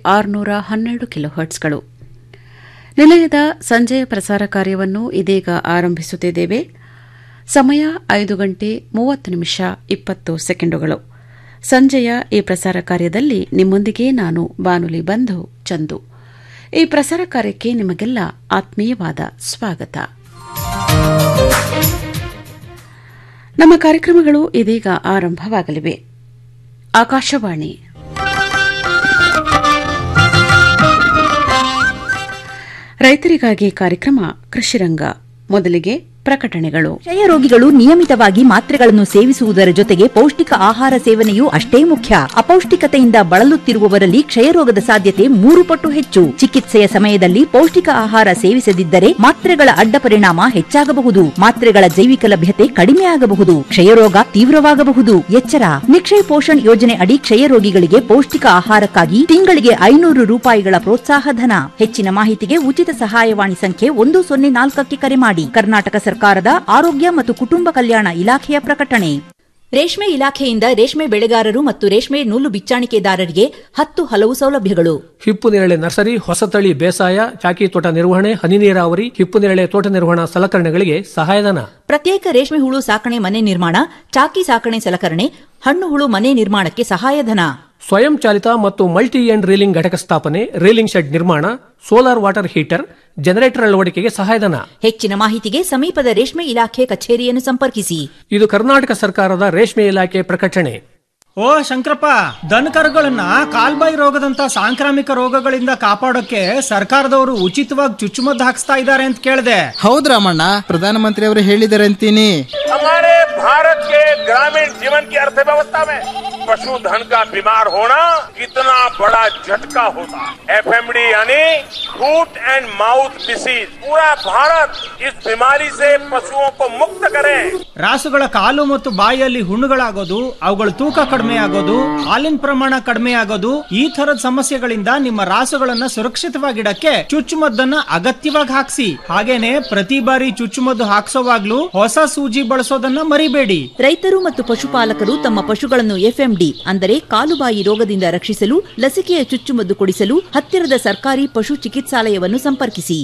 ಆರುನೂರ ಹನ್ನೆರಡು ಕಿಲೋಹರ್ಟ್ಸ್ಗಳು ನಿಲಯದ ಸಂಜೆಯ ಪ್ರಸಾರ ಕಾರ್ಯವನ್ನು ಇದೀಗ ಆರಂಭಿಸುತ್ತಿದ್ದೇವೆ ಸಮಯ ಐದು ಗಂಟೆ ಮೂವತ್ತು ನಿಮಿಷ ಇಪ್ಪತ್ತು ಸೆಕೆಂಡುಗಳು ಸಂಜೆಯ ಈ ಪ್ರಸಾರ ಕಾರ್ಯದಲ್ಲಿ ನಿಮ್ಮೊಂದಿಗೆ ನಾನು ಬಾನುಲಿ ಬಂಧು ಚಂದು ಈ ಪ್ರಸಾರ ಕಾರ್ಯಕ್ಕೆ ನಿಮಗೆಲ್ಲ ಆತ್ಮೀಯವಾದ ಸ್ವಾಗತ ನಮ್ಮ ಕಾರ್ಯಕ್ರಮಗಳು ಇದೀಗ ಆರಂಭವಾಗಲಿವೆ ಆಕಾಶವಾಣಿ ರೈತರಿಗಾಗಿ ಕಾರ್ಯಕ್ರಮ ಕೃಷಿರಂಗ ಮೊದಲಿಗೆ ಪ್ರಕಟಣೆಗಳು ಕ್ಷಯ ರೋಗಿಗಳು ನಿಯಮಿತವಾಗಿ ಮಾತ್ರೆಗಳನ್ನು ಸೇವಿಸುವುದರ ಜೊತೆಗೆ ಪೌಷ್ಟಿಕ ಆಹಾರ ಸೇವನೆಯೂ ಅಷ್ಟೇ ಮುಖ್ಯ ಅಪೌಷ್ಟಿಕತೆಯಿಂದ ಬಳಲುತ್ತಿರುವವರಲ್ಲಿ ಕ್ಷಯರೋಗದ ಸಾಧ್ಯತೆ ಮೂರು ಪಟ್ಟು ಹೆಚ್ಚು ಚಿಕಿತ್ಸೆಯ ಸಮಯದಲ್ಲಿ ಪೌಷ್ಟಿಕ ಆಹಾರ ಸೇವಿಸದಿದ್ದರೆ ಮಾತ್ರೆಗಳ ಅಡ್ಡ ಪರಿಣಾಮ ಹೆಚ್ಚಾಗಬಹುದು ಮಾತ್ರೆಗಳ ಜೈವಿಕ ಲಭ್ಯತೆ ಕಡಿಮೆ ಆಗಬಹುದು ಕ್ಷಯರೋಗ ತೀವ್ರವಾಗಬಹುದು ಎಚ್ಚರ ನಿಕ್ಷಯ್ ಪೋಷಣ್ ಯೋಜನೆ ಅಡಿ ಕ್ಷಯ ರೋಗಿಗಳಿಗೆ ಪೌಷ್ಟಿಕ ಆಹಾರಕ್ಕಾಗಿ ತಿಂಗಳಿಗೆ ಐನೂರು ರೂಪಾಯಿಗಳ ಪ್ರೋತ್ಸಾಹ ಧನ ಹೆಚ್ಚಿನ ಮಾಹಿತಿಗೆ ಉಚಿತ ಸಹಾಯವಾಣಿ ಸಂಖ್ಯೆ ಒಂದು ಸೊನ್ನೆ ನಾಲ್ಕಕ್ಕೆ ಕರೆ ಮಾಡಿ ಕರ್ನಾಟಕ ಸರ್ಕಾರದ ಆರೋಗ್ಯ ಮತ್ತು ಕುಟುಂಬ ಕಲ್ಯಾಣ ಇಲಾಖೆಯ ಪ್ರಕಟಣೆ ರೇಷ್ಮೆ ಇಲಾಖೆಯಿಂದ ರೇಷ್ಮೆ ಬೆಳೆಗಾರರು ಮತ್ತು ರೇಷ್ಮೆ ನೂಲು ಬಿಚ್ಚಾಣಿಕೆದಾರರಿಗೆ ಹತ್ತು ಹಲವು ಸೌಲಭ್ಯಗಳು ಹಿಪ್ಪು ನೇರಳೆ ನರ್ಸರಿ ಹೊಸತಳಿ ಬೇಸಾಯ ಚಾಕಿ ತೋಟ ನಿರ್ವಹಣೆ ಹನಿ ನೀರಾವರಿ ಹಿಪ್ಪು ನೇರಳೆ ತೋಟ ನಿರ್ವಹಣಾ ಸಲಕರಣೆಗಳಿಗೆ ಸಹಾಯಧನ ಪ್ರತ್ಯೇಕ ರೇಷ್ಮೆ ಹುಳು ಸಾಕಣೆ ಮನೆ ನಿರ್ಮಾಣ ಚಾಕಿ ಸಾಕಣೆ ಸಲಕರಣೆ ಹಣ್ಣು ಹುಳು ಮನೆ ನಿರ್ಮಾಣಕ್ಕೆ ಸಹಾಯಧನ ಸ್ವಯಂ ಚಾಲಿತ ಮತ್ತು ಮಲ್ಟಿ ಎಂಡ್ ರೀಲಿಂಗ್ ಘಟಕ ಸ್ಥಾಪನೆ ರೀಲಿಂಗ್ ಶೆಡ್ ನಿರ್ಮಾಣ ಸೋಲಾರ್ ವಾಟರ್ ಹೀಟರ್ ಜನರೇಟರ್ ಅಳವಡಿಕೆಗೆ ಸಹಾಯಧನ ಹೆಚ್ಚಿನ ಮಾಹಿತಿಗೆ ಸಮೀಪದ ರೇಷ್ಮೆ ಇಲಾಖೆ ಕಚೇರಿಯನ್ನು ಸಂಪರ್ಕಿಸಿ ಇದು ಕರ್ನಾಟಕ ಸರ್ಕಾರದ ರೇಷ್ಮೆ ಇಲಾಖೆ ಪ್ರಕಟಣೆ ಓ ಶಂಕರಪ್ಪ ದನಕರುಗಳನ್ನ ಕಾಲ್ಬಾಯಿ ರೋಗದಂತ ಸಾಂಕ್ರಾಮಿಕ ರೋಗಗಳಿಂದ ಕಾಪಾಡೋಕೆ ಸರ್ಕಾರದವರು ಉಚಿತವಾಗಿ ಚುಚ್ಚುಮದ್ದು ಹಾಕ್ಸ್ತಾ ಇದ್ದಾರೆ ಅಂತ ಕೇಳಿದೆ ಹೌದ್ ರಾಮಣ್ಣ ಪ್ರಧಾನಮಂತ್ರಿ ಅವರು ಹೇಳಿದ್ದಾರೆ ಅಂತೀನಿ हमारे भारत के ग्रामीण जीवन की अर्थव्यवस्था में पशुधन का बीमार होना कितना बड़ा झटका होता है एफएमडी यानी फूट एंड माउथ डिसीज पूरा भारत इस बीमारी से पशुओं को मुक्त करे ರಾಸುಗಳ ಕಾಲು ಮತ್ತು ಬಾಯಿಯಲ್ಲಿ ಹುಣ್ಣುಗಳಾಗೋದು ಅವುಗಳ ತೂಕ ಕಡಿಮೆ ಆಗೋದು ಹಾಲಿನ ಪ್ರಮಾಣ ಕಡಿಮೆ ಆಗೋದು ಈ ತರದ ಸಮಸ್ಯೆಗಳಿಂದ ನಿಮ್ಮ ರಾಸುಗಳನ್ನ ಸುರಕ್ಷಿತವಾಗಿಡಕ್ಕೆ ಚುಚ್ಚುಮದ್ದನ್ನ ಅಗತ್ಯವಾಗಿ ಹಾಕ್ಸಿ ಹಾಗೇನೆ ಪ್ರತಿ ಬಾರಿ ಚುಚ್ಚುಮದ್ದು ಹಾಕ್ಸೋವಾಗ್ಲೂ ಹೊಸ ಸೂಜಿ ಬಳಸೋದನ್ನ ಮರಿಬೇಡಿ ರೈತರು ಮತ್ತು ಪಶುಪಾಲಕರು ತಮ್ಮ ಪಶುಗಳನ್ನು ಎಫ್ಎಂಡಿ ಅಂದರೆ ಕಾಲುಬಾಯಿ ರೋಗದಿಂದ ರಕ್ಷಿಸಲು ಲಸಿಕೆಯ ಚುಚ್ಚುಮದ್ದು ಕೊಡಿಸಲು ಹತ್ತಿರದ ಸರ್ಕಾರಿ ಪಶು ಚಿಕಿತ್ಸಾಲಯವನ್ನು ಸಂಪರ್ಕಿಸಿ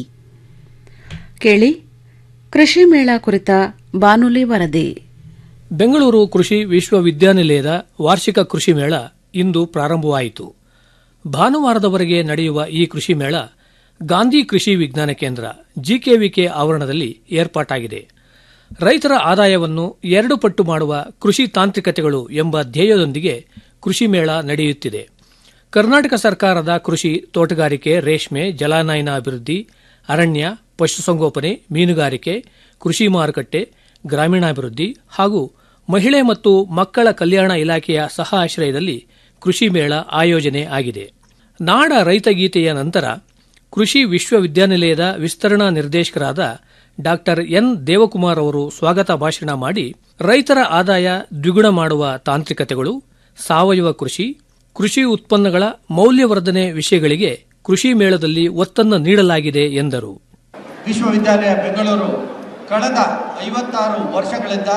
ಕೇಳಿ ಕೃಷಿ ಮೇಳ ಕುರಿತ ಬಾನುಲಿ ವರದಿ ಬೆಂಗಳೂರು ಕೃಷಿ ವಿಶ್ವವಿದ್ಯಾನಿಲಯದ ವಾರ್ಷಿಕ ಕೃಷಿ ಮೇಳ ಇಂದು ಪ್ರಾರಂಭವಾಯಿತು ಭಾನುವಾರದವರೆಗೆ ನಡೆಯುವ ಈ ಕೃಷಿ ಮೇಳ ಗಾಂಧಿ ಕೃಷಿ ವಿಜ್ಞಾನ ಕೇಂದ್ರ ಜಿಕೆವಿಕೆ ಆವರಣದಲ್ಲಿ ಏರ್ಪಾಟಾಗಿದೆ ರೈತರ ಆದಾಯವನ್ನು ಎರಡು ಪಟ್ಟು ಮಾಡುವ ಕೃಷಿ ತಾಂತ್ರಿಕತೆಗಳು ಎಂಬ ಧ್ಯೇಯದೊಂದಿಗೆ ಕೃಷಿ ಮೇಳ ನಡೆಯುತ್ತಿದೆ ಕರ್ನಾಟಕ ಸರ್ಕಾರದ ಕೃಷಿ ತೋಟಗಾರಿಕೆ ರೇಷ್ಮೆ ಜಲಾನಯನ ಅಭಿವೃದ್ಧಿ ಅರಣ್ಯ ಪಶುಸಂಗೋಪನೆ ಮೀನುಗಾರಿಕೆ ಕೃಷಿ ಮಾರುಕಟ್ಟೆ ಗ್ರಾಮೀಣಾಭಿವೃದ್ಧಿ ಹಾಗೂ ಮಹಿಳೆ ಮತ್ತು ಮಕ್ಕಳ ಕಲ್ಯಾಣ ಇಲಾಖೆಯ ಸಹ ಆಶ್ರಯದಲ್ಲಿ ಕೃಷಿ ಮೇಳ ಆಯೋಜನೆ ಆಗಿದೆ ನಾಡ ರೈತಗೀತೆಯ ನಂತರ ಕೃಷಿ ವಿಶ್ವವಿದ್ಯಾನಿಲಯದ ವಿಸ್ತರಣಾ ನಿರ್ದೇಶಕರಾದ ಡಾ ಎನ್ ದೇವಕುಮಾರ್ ಅವರು ಸ್ವಾಗತ ಭಾಷಣ ಮಾಡಿ ರೈತರ ಆದಾಯ ದ್ವಿಗುಣ ಮಾಡುವ ತಾಂತ್ರಿಕತೆಗಳು ಸಾವಯವ ಕೃಷಿ ಕೃಷಿ ಉತ್ಪನ್ನಗಳ ಮೌಲ್ಯವರ್ಧನೆ ವಿಷಯಗಳಿಗೆ ಕೃಷಿ ಮೇಳದಲ್ಲಿ ಒತ್ತನ್ನು ನೀಡಲಾಗಿದೆ ಎಂದರು ವಿಶ್ವವಿದ್ಯಾಲಯ ಬೆಂಗಳೂರು ಕಳೆದ ಐವತ್ತಾರು ವರ್ಷಗಳಿಂದ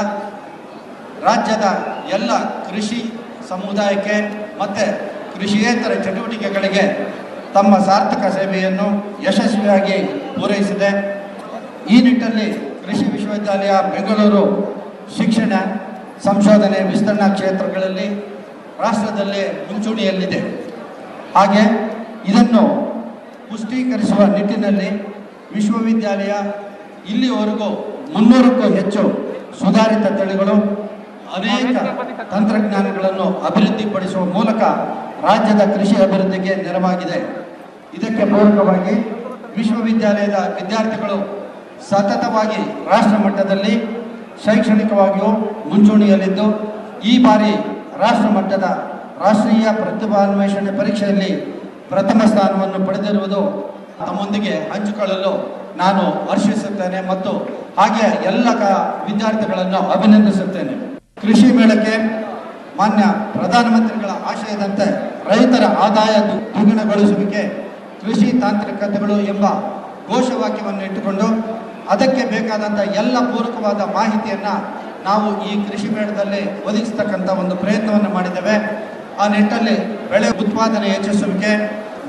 ರಾಜ್ಯದ ಎಲ್ಲ ಕೃಷಿ ಸಮುದಾಯಕ್ಕೆ ಮತ್ತು ಕೃಷಿಯೇತರ ಚಟುವಟಿಕೆಗಳಿಗೆ ತಮ್ಮ ಸಾರ್ಥಕ ಸೇವೆಯನ್ನು ಯಶಸ್ವಿಯಾಗಿ ಪೂರೈಸಿದೆ ಈ ನಿಟ್ಟಿನಲ್ಲಿ ಕೃಷಿ ವಿಶ್ವವಿದ್ಯಾಲಯ ಬೆಂಗಳೂರು ಶಿಕ್ಷಣ ಸಂಶೋಧನೆ ವಿಸ್ತರಣಾ ಕ್ಷೇತ್ರಗಳಲ್ಲಿ ರಾಷ್ಟ್ರದಲ್ಲೇ ಮುಂಚೂಣಿಯಲ್ಲಿದೆ ಹಾಗೆ ಇದನ್ನು ಪುಷ್ಟೀಕರಿಸುವ ನಿಟ್ಟಿನಲ್ಲಿ ವಿಶ್ವವಿದ್ಯಾಲಯ ಇಲ್ಲಿವರೆಗೂ ಮುನ್ನೂರಕ್ಕೂ ಹೆಚ್ಚು ಸುಧಾರಿತ ತಳಿಗಳು ಅನೇಕ ತಂತ್ರಜ್ಞಾನಗಳನ್ನು ಅಭಿವೃದ್ಧಿಪಡಿಸುವ ಮೂಲಕ ರಾಜ್ಯದ ಕೃಷಿ ಅಭಿವೃದ್ಧಿಗೆ ನೆರವಾಗಿದೆ ಇದಕ್ಕೆ ಪೂರಕವಾಗಿ ವಿಶ್ವವಿದ್ಯಾಲಯದ ವಿದ್ಯಾರ್ಥಿಗಳು ಸತತವಾಗಿ ರಾಷ್ಟ್ರ ಮಟ್ಟದಲ್ಲಿ ಶೈಕ್ಷಣಿಕವಾಗಿಯೂ ಮುಂಚೂಣಿಯಲ್ಲಿದ್ದು ಈ ಬಾರಿ ರಾಷ್ಟ್ರ ಮಟ್ಟದ ರಾಷ್ಟ್ರೀಯ ಪ್ರತಿಭಾನ್ವೇಷಣೆ ಪರೀಕ್ಷೆಯಲ್ಲಿ ಪ್ರಥಮ ಸ್ಥಾನವನ್ನು ಪಡೆದಿರುವುದು ತಮ್ಮೊಂದಿಗೆ ಹಂಚಿಕೊಳ್ಳಲು ನಾನು ಹರ್ಷಿಸುತ್ತೇನೆ ಮತ್ತು ಹಾಗೆ ಎಲ್ಲ ಕ ವಿದ್ಯಾರ್ಥಿಗಳನ್ನು ಅಭಿನಂದಿಸುತ್ತೇನೆ ಕೃಷಿ ಮೇಳಕ್ಕೆ ಮಾನ್ಯ ಪ್ರಧಾನಮಂತ್ರಿಗಳ ಆಶಯದಂತೆ ರೈತರ ಆದಾಯ ದು- ದ್ವಿಗುಣಗೊಳಿಸುವಿಕೆ ಕೃಷಿ ತಾಂತ್ರಿಕತೆಗಳು ಎಂಬ ಘೋಷವಾಕ್ಯವನ್ನು ಇಟ್ಟುಕೊಂಡು ಅದಕ್ಕೆ ಬೇಕಾದಂಥ ಎಲ್ಲ ಪೂರಕವಾದ ಮಾಹಿತಿಯನ್ನು ನಾವು ಈ ಕೃಷಿ ಮೇಳದಲ್ಲಿ ಒದಗಿಸ್ತಕ್ಕಂಥ ಒಂದು ಪ್ರಯತ್ನವನ್ನು ಮಾಡಿದ್ದೇವೆ ಆ ನಿಟ್ಟಲ್ಲಿ ಬೆಳೆ ಉತ್ಪಾದನೆ ಹೆಚ್ಚಿಸುವಿಕೆ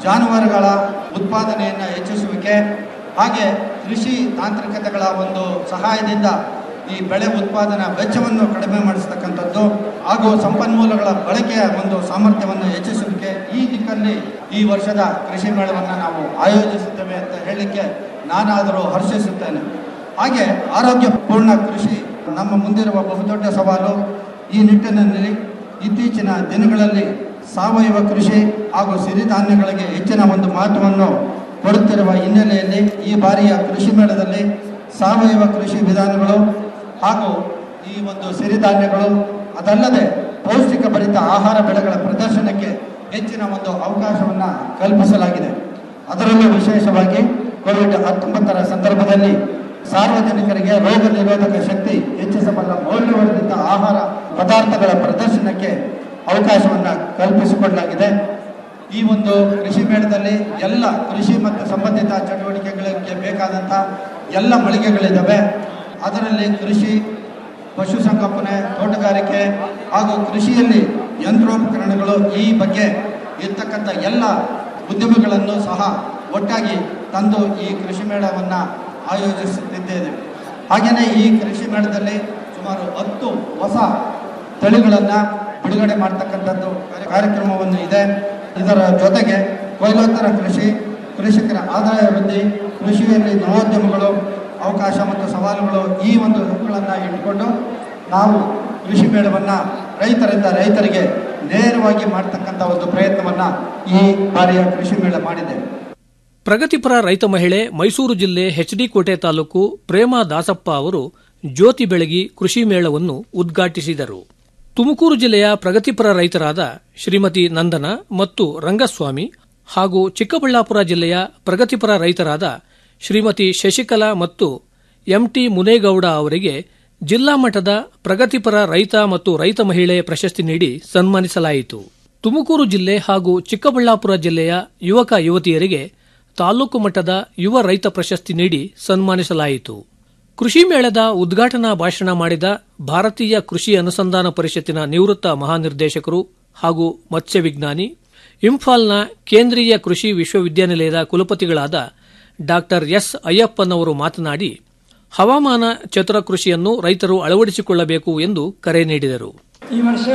ಜಾನುವಾರುಗಳ ಉತ್ಪಾದನೆಯನ್ನು ಹೆಚ್ಚಿಸುವಿಕೆ ಹಾಗೆ ಕೃಷಿ ತಾಂತ್ರಿಕತೆಗಳ ಒಂದು ಸಹಾಯದಿಂದ ಈ ಬೆಳೆ ಉತ್ಪಾದನಾ ವೆಚ್ಚವನ್ನು ಕಡಿಮೆ ಮಾಡಿಸ್ತಕ್ಕಂಥದ್ದು ಹಾಗೂ ಸಂಪನ್ಮೂಲಗಳ ಬಳಕೆಯ ಒಂದು ಸಾಮರ್ಥ್ಯವನ್ನು ಹೆಚ್ಚಿಸುವಿಕೆ ಈ ದಿಕ್ಕಲ್ಲಿ ಈ ವರ್ಷದ ಕೃಷಿ ಮೇಳವನ್ನು ನಾವು ಆಯೋಜಿಸುತ್ತೇವೆ ಅಂತ ಹೇಳಲಿಕ್ಕೆ ನಾನಾದರೂ ಹರ್ಷಿಸುತ್ತೇನೆ ಹಾಗೆ ಆರೋಗ್ಯಪೂರ್ಣ ಕೃಷಿ ನಮ್ಮ ಮುಂದಿರುವ ಬಹುದೊಡ್ಡ ಸವಾಲು ಈ ನಿಟ್ಟಿನಲ್ಲಿ ಇತ್ತೀಚಿನ ದಿನಗಳಲ್ಲಿ ಸಾವಯವ ಕೃಷಿ ಹಾಗೂ ಸಿರಿಧಾನ್ಯಗಳಿಗೆ ಹೆಚ್ಚಿನ ಒಂದು ಮಹತ್ವವನ್ನು ಕೊಡುತ್ತಿರುವ ಹಿನ್ನೆಲೆಯಲ್ಲಿ ಈ ಬಾರಿಯ ಕೃಷಿ ಮೇಳದಲ್ಲಿ ಸಾವಯವ ಕೃಷಿ ವಿಧಾನಗಳು ಹಾಗೂ ಈ ಒಂದು ಸಿರಿಧಾನ್ಯಗಳು ಅದಲ್ಲದೆ ಪೌಷ್ಟಿಕ ಭರಿತ ಆಹಾರ ಬೆಳೆಗಳ ಪ್ರದರ್ಶನಕ್ಕೆ ಹೆಚ್ಚಿನ ಒಂದು ಅವಕಾಶವನ್ನು ಕಲ್ಪಿಸಲಾಗಿದೆ ಅದರಲ್ಲೂ ವಿಶೇಷವಾಗಿ ಕೋವಿಡ್ ಹತ್ತೊಂಬತ್ತರ ಸಂದರ್ಭದಲ್ಲಿ ಸಾರ್ವಜನಿಕರಿಗೆ ರೋಗ ನಿರೋಧಕ ಶಕ್ತಿ ಹೆಚ್ಚಿಸಬಲ್ಲ ಮೌಲ್ಯವರ್ಧಿತ ಆಹಾರ ಪದಾರ್ಥಗಳ ಪ್ರದರ್ಶನಕ್ಕೆ ಅವಕಾಶವನ್ನು ಕಲ್ಪಿಸಿಕೊಡಲಾಗಿದೆ ಈ ಒಂದು ಕೃಷಿ ಮೇಳದಲ್ಲಿ ಎಲ್ಲ ಕೃಷಿ ಮತ್ತು ಸಂಬಂಧಿತ ಚಟುವಟಿಕೆಗಳಿಗೆ ಬೇಕಾದಂಥ ಎಲ್ಲ ಮಳಿಗೆಗಳಿದ್ದಾವೆ ಅದರಲ್ಲಿ ಕೃಷಿ ಪಶುಸಂಗೋಪನೆ ತೋಟಗಾರಿಕೆ ಹಾಗೂ ಕೃಷಿಯಲ್ಲಿ ಯಂತ್ರೋಪಕರಣಗಳು ಈ ಬಗ್ಗೆ ಇರ್ತಕ್ಕಂಥ ಎಲ್ಲ ಉದ್ಯಮಿಗಳನ್ನು ಸಹ ಒಟ್ಟಾಗಿ ತಂದು ಈ ಕೃಷಿ ಮೇಳವನ್ನು ಆಯೋಜಿಸುತ್ತಿದ್ದೇವೆ ಹಾಗೆಯೇ ಈ ಕೃಷಿ ಮೇಳದಲ್ಲಿ ಸುಮಾರು ಹತ್ತು ಹೊಸ ತಳಿಗಳನ್ನು ಬಿಡುಗಡೆ ಮಾಡ್ತಕ್ಕಂಥದ್ದು ಕಾರ್ಯಕ್ರಮವನ್ನು ಇದೆ ಇದರ ಜೊತೆಗೆ ಕೊಯ್ಲೋತ್ತರ ಕೃಷಿ ಕೃಷಿಕರ ಆದಾಯ ವೃದ್ಧಿ ಕೃಷಿಯಲ್ಲಿ ನವೋದ್ಯಮಗಳು ಅವಕಾಶ ಮತ್ತು ಸವಾಲುಗಳು ಈ ಒಂದು ಹಕ್ಕುಗಳನ್ನು ಇಟ್ಟುಕೊಂಡು ನಾವು ಕೃಷಿ ಮೇಳವನ್ನು ರೈತರಿಂದ ರೈತರಿಗೆ ನೇರವಾಗಿ ಮಾಡ್ತಕ್ಕಂಥ ಒಂದು ಪ್ರಯತ್ನವನ್ನು ಈ ಬಾರಿಯ ಕೃಷಿ ಮೇಳ ಮಾಡಿದೆ ಪ್ರಗತಿಪರ ರೈತ ಮಹಿಳೆ ಮೈಸೂರು ಜಿಲ್ಲೆ ಎಚ್ಡಿ ಕೋಟೆ ತಾಲೂಕು ಪ್ರೇಮಾ ದಾಸಪ್ಪ ಅವರು ಜ್ಯೋತಿ ಬೆಳಗಿ ಕೃಷಿ ಮೇಳವನ್ನು ಉದ್ಘಾಟಿಸಿದರು ತುಮಕೂರು ಜಿಲ್ಲೆಯ ಪ್ರಗತಿಪರ ರೈತರಾದ ಶ್ರೀಮತಿ ನಂದನ ಮತ್ತು ರಂಗಸ್ವಾಮಿ ಹಾಗೂ ಚಿಕ್ಕಬಳ್ಳಾಪುರ ಜಿಲ್ಲೆಯ ಪ್ರಗತಿಪರ ರೈತರಾದ ಶ್ರೀಮತಿ ಶಶಿಕಲಾ ಮತ್ತು ಎಂಟಿ ಮುನೇಗೌಡ ಅವರಿಗೆ ಜಿಲ್ಲಾ ಮಟ್ಟದ ಪ್ರಗತಿಪರ ರೈತ ಮತ್ತು ರೈತ ಮಹಿಳೆ ಪ್ರಶಸ್ತಿ ನೀಡಿ ಸನ್ಮಾನಿಸಲಾಯಿತು ತುಮಕೂರು ಜಿಲ್ಲೆ ಹಾಗೂ ಚಿಕ್ಕಬಳ್ಳಾಪುರ ಜಿಲ್ಲೆಯ ಯುವಕ ಯುವತಿಯರಿಗೆ ತಾಲೂಕು ಮಟ್ಟದ ಯುವ ರೈತ ಪ್ರಶಸ್ತಿ ನೀಡಿ ಸನ್ಮಾನಿಸಲಾಯಿತು ಕೃಷಿ ಮೇಳದ ಉದ್ಘಾಟನಾ ಭಾಷಣ ಮಾಡಿದ ಭಾರತೀಯ ಕೃಷಿ ಅನುಸಂಧಾನ ಪರಿಷತ್ತಿನ ನಿವೃತ್ತ ಮಹಾನಿರ್ದೇಶಕರು ಹಾಗೂ ಮತ್ಸ್ಯ ವಿಜ್ಞಾನಿ ಇಂಫಾಲ್ನ ಕೇಂದ್ರೀಯ ಕೃಷಿ ವಿಶ್ವವಿದ್ಯಾನಿಲಯದ ಕುಲಪತಿಗಳಾದ ಡಾ ಎಸ್ ಅಯ್ಯಪ್ಪನವರು ಮಾತನಾಡಿ ಹವಾಮಾನ ಚತುರ ಕೃಷಿಯನ್ನು ರೈತರು ಅಳವಡಿಸಿಕೊಳ್ಳಬೇಕು ಎಂದು ಕರೆ ನೀಡಿದರು ಈ ವರ್ಷ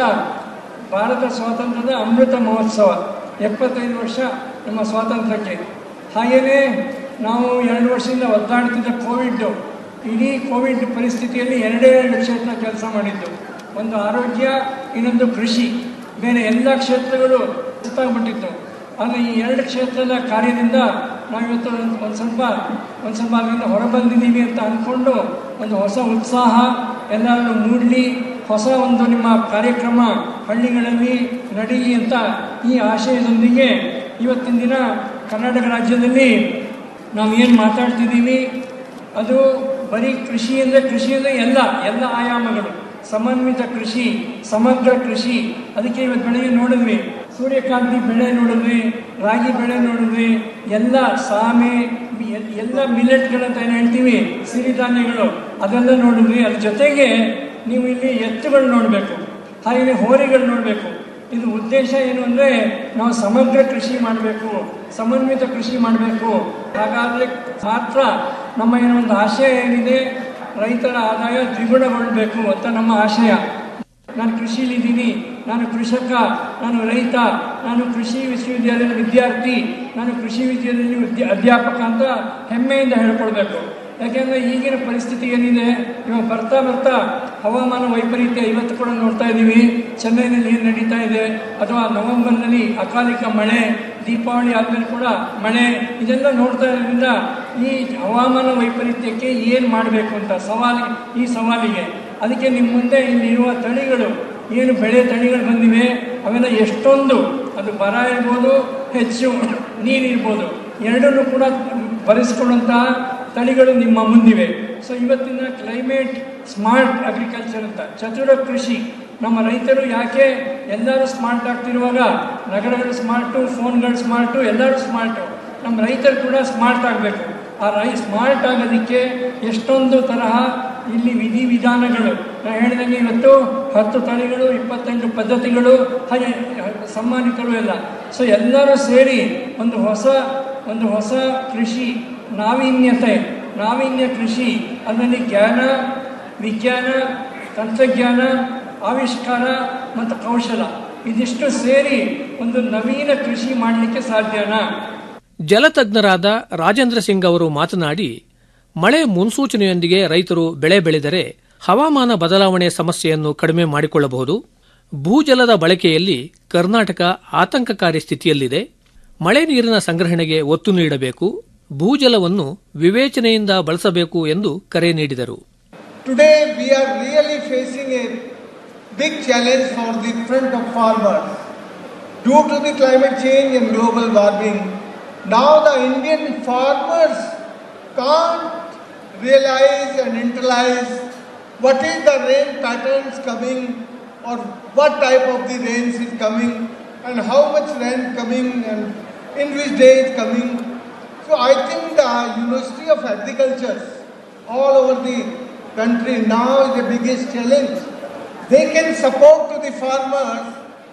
ಭಾರತ ಸ್ವಾತಂತ್ರ್ಯದ ಅಮೃತ ಮಹೋತ್ಸವ ಎಪ್ಪತ್ತೈದು ವರ್ಷ ನಮ್ಮ ಸ್ವಾತಂತ್ರ್ಯಕ್ಕೆ ಹಾಗೆಯೇ ನಾವು ಎರಡು ವರ್ಷದಿಂದ ಒದ್ದಾಡ್ತಿದ್ದ ಕೋವಿಡ್ ಇಡೀ ಕೋವಿಡ್ ಪರಿಸ್ಥಿತಿಯಲ್ಲಿ ಎರಡೇ ಎರಡು ಕ್ಷೇತ್ರ ಕೆಲಸ ಮಾಡಿದ್ದು ಒಂದು ಆರೋಗ್ಯ ಇನ್ನೊಂದು ಕೃಷಿ ಬೇರೆ ಎಲ್ಲ ಕ್ಷೇತ್ರಗಳು ಸುತ್ತಾಗ್ಬಿಟ್ಟಿತ್ತು ಆದರೆ ಈ ಎರಡು ಕ್ಷೇತ್ರದ ಕಾರ್ಯದಿಂದ ನಾವಿವತ್ತು ಒಂದು ಒಂದು ಸ್ವಲ್ಪ ಒಂದು ಸ್ವಲ್ಪ ಅದರಿಂದ ಹೊರಬಂದಿದ್ದೀವಿ ಅಂತ ಅಂದ್ಕೊಂಡು ಒಂದು ಹೊಸ ಉತ್ಸಾಹ ಎಲ್ಲರಲ್ಲೂ ಮೂಡಲಿ ಹೊಸ ಒಂದು ನಿಮ್ಮ ಕಾರ್ಯಕ್ರಮ ಹಳ್ಳಿಗಳಲ್ಲಿ ನಡೀಲಿ ಅಂತ ಈ ಆಶಯದೊಂದಿಗೆ ಇವತ್ತಿನ ದಿನ ಕರ್ನಾಟಕ ರಾಜ್ಯದಲ್ಲಿ ನಾವು ಏನು ಮಾತಾಡ್ತಿದ್ದೀವಿ ಅದು ಬರೀ ಕೃಷಿ ಅಂದರೆ ಕೃಷಿ ಅಂದರೆ ಎಲ್ಲ ಎಲ್ಲ ಆಯಾಮಗಳು ಸಮನ್ವಿತ ಕೃಷಿ ಸಮಗ್ರ ಕೃಷಿ ಅದಕ್ಕೆ ಇವತ್ತು ಬೆಳಗ್ಗೆ ನೋಡಿದ್ವಿ ಸೂರ್ಯಕಾಂತಿ ಬೆಳೆ ನೋಡಿದ್ವಿ ರಾಗಿ ಬೆಳೆ ನೋಡಿದ್ವಿ ಎಲ್ಲ ಸಾಮೆ ಎ- ಎಲ್ಲ ಮಿಲೆಟ್ಗಳಂತ ಏನು ಹೇಳ್ತೀವಿ ಸಿರಿಧಾನ್ಯಗಳು ಅದೆಲ್ಲ ನೋಡಿದ್ವಿ ಅದ್ರ ಜೊತೆಗೆ ನೀವು ಇಲ್ಲಿ ಎತ್ತುಗಳು ನೋಡಬೇಕು ಹಾಗೆಯೇ ಹೋರಿಗಳು ನೋಡಬೇಕು ಇದು ಉದ್ದೇಶ ಏನು ಅಂದರೆ ನಾವು ಸಮಗ್ರ ಕೃಷಿ ಮಾಡಬೇಕು ಸಮನ್ವಿತ ಕೃಷಿ ಮಾಡಬೇಕು ಹಾಗಾದರೆ ಮಾತ್ರ ನಮ್ಮ ಏನೋ ಒಂದು ಆಶಯ ಏನಿದೆ ರೈತರ ಆದಾಯ ದ್ವಿಗುಣಗೊಳ್ಳಬೇಕು ಅಂತ ನಮ್ಮ ಆಶಯ ನಾನು ಕೃಷಿಲಿದ್ದೀನಿ ನಾನು ಕೃಷಕ ನಾನು ರೈತ ನಾನು ಕೃಷಿ ವಿಶ್ವವಿದ್ಯಾಲಯದ ವಿದ್ಯಾರ್ಥಿ ನಾನು ಕೃಷಿ ವಿದ್ಯಾಲಯದಲ್ಲಿ ವಿದ್ಯಾ ಅಧ್ಯಾಪಕ ಅಂತ ಹೆಮ್ಮೆಯಿಂದ ಹೇಳ್ಕೊಳ್ಬೇಕು ಯಾಕೆಂದರೆ ಈಗಿನ ಪರಿಸ್ಥಿತಿ ಏನಿದೆ ಇವಾಗ ಬರ್ತಾ ಬರ್ತಾ ಹವಾಮಾನ ವೈಪರೀತ್ಯ ಇವತ್ತು ಕೂಡ ನೋಡ್ತಾ ಇದ್ದೀವಿ ಚೆನ್ನೈನಲ್ಲಿ ಏನು ನಡೀತಾ ಇದೆ ಅಥವಾ ನವೆಂಬರ್ನಲ್ಲಿ ಅಕಾಲಿಕ ಮಳೆ ದೀಪಾವಳಿ ಆದಮೇಲೆ ಕೂಡ ಮಳೆ ಇದೆಲ್ಲ ನೋಡ್ತಾ ಇರೋದ್ರಿಂದ ಈ ಹವಾಮಾನ ವೈಪರೀತ್ಯಕ್ಕೆ ಏನು ಮಾಡಬೇಕು ಅಂತ ಸವಾಲಿ ಈ ಸವಾಲಿಗೆ ಅದಕ್ಕೆ ನಿಮ್ಮ ಮುಂದೆ ಇಲ್ಲಿರುವ ತಳಿಗಳು ಏನು ಬೆಳೆ ತಳಿಗಳು ಬಂದಿವೆ ಅವೆಲ್ಲ ಎಷ್ಟೊಂದು ಅದು ಬರ ಇರ್ಬೋದು ಹೆಚ್ಚು ನೀರಿರ್ಬೋದು ಎರಡನ್ನೂ ಕೂಡ ಭರಿಸ್ಕೊಳ್ಳುವಂತಹ ತಳಿಗಳು ನಿಮ್ಮ ಮುಂದಿವೆ ಸೊ ಇವತ್ತಿನ ಕ್ಲೈಮೇಟ್ ಸ್ಮಾರ್ಟ್ ಅಗ್ರಿಕಲ್ಚರ್ ಅಂತ ಚತುರ ಕೃಷಿ ನಮ್ಮ ರೈತರು ಯಾಕೆ ಎಲ್ಲರೂ ಸ್ಮಾರ್ಟ್ ಆಗ್ತಿರುವಾಗ ನಗರಗಳು ಸ್ಮಾರ್ಟು ಫೋನ್ಗಳು ಸ್ಮಾರ್ಟು ಎಲ್ಲರೂ ಸ್ಮಾರ್ಟು ನಮ್ಮ ರೈತರು ಕೂಡ ಸ್ಮಾರ್ಟ್ ಆಗಬೇಕು ಆ ರೈ ಸ್ಮಾರ್ಟ್ ಆಗೋದಕ್ಕೆ ಎಷ್ಟೊಂದು ತರಹ ಇಲ್ಲಿ ವಿಧಿ ವಿಧಾನಗಳು ನಾನು ಹೇಳಿದಂಗೆ ಇವತ್ತು ಹತ್ತು ತಳಿಗಳು ಇಪ್ಪತ್ತೆಂಟು ಪದ್ಧತಿಗಳು ಹಾಗೆ ಸಮ್ಮಾನಿತರು ಎಲ್ಲ ಸೊ ಎಲ್ಲರೂ ಸೇರಿ ಒಂದು ಹೊಸ ಒಂದು ಹೊಸ ಕೃಷಿ ನಾವೀನ್ಯತೆ ನಾವೀನ್ಯ ಕೃಷಿ ಅದರಲ್ಲಿ ಜ್ಞಾನ ವಿಜ್ಞಾನ ತಂತ್ರಜ್ಞಾನ ಆವಿಷ್ಕಾರ ಮತ್ತು ಕೌಶಲ ಇದಿಷ್ಟು ಸೇರಿ ಒಂದು ನವೀನ ಕೃಷಿ ಮಾಡಲಿಕ್ಕೆ ಸಾಧ್ಯನಾ ಜಲತಜ್ಞರಾದ ರಾಜೇಂದ್ರ ಸಿಂಗ್ ಅವರು ಮಾತನಾಡಿ ಮಳೆ ಮುನ್ಸೂಚನೆಯೊಂದಿಗೆ ರೈತರು ಬೆಳೆ ಬೆಳೆದರೆ ಹವಾಮಾನ ಬದಲಾವಣೆ ಸಮಸ್ಯೆಯನ್ನು ಕಡಿಮೆ ಮಾಡಿಕೊಳ್ಳಬಹುದು ಭೂಜಲದ ಬಳಕೆಯಲ್ಲಿ ಕರ್ನಾಟಕ ಆತಂಕಕಾರಿ ಸ್ಥಿತಿಯಲ್ಲಿದೆ ಮಳೆ ನೀರಿನ ಸಂಗ್ರಹಣೆಗೆ ಒತ್ತು ನೀಡಬೇಕು ಭೂಜಲವನ್ನು ವಿವೇಚನೆಯಿಂದ ಬಳಸಬೇಕು ಎಂದು ಕರೆ ನೀಡಿದರು Today we are really facing a big challenge for the front of farmers. Due to the climate change and global warming, now the Indian farmers can't realize and internalize what is the rain patterns coming or what type of the rains is coming and how much rain coming and in which day is coming. So I think the University of Agriculture all over the country now is the biggest challenge. They can support to the farmers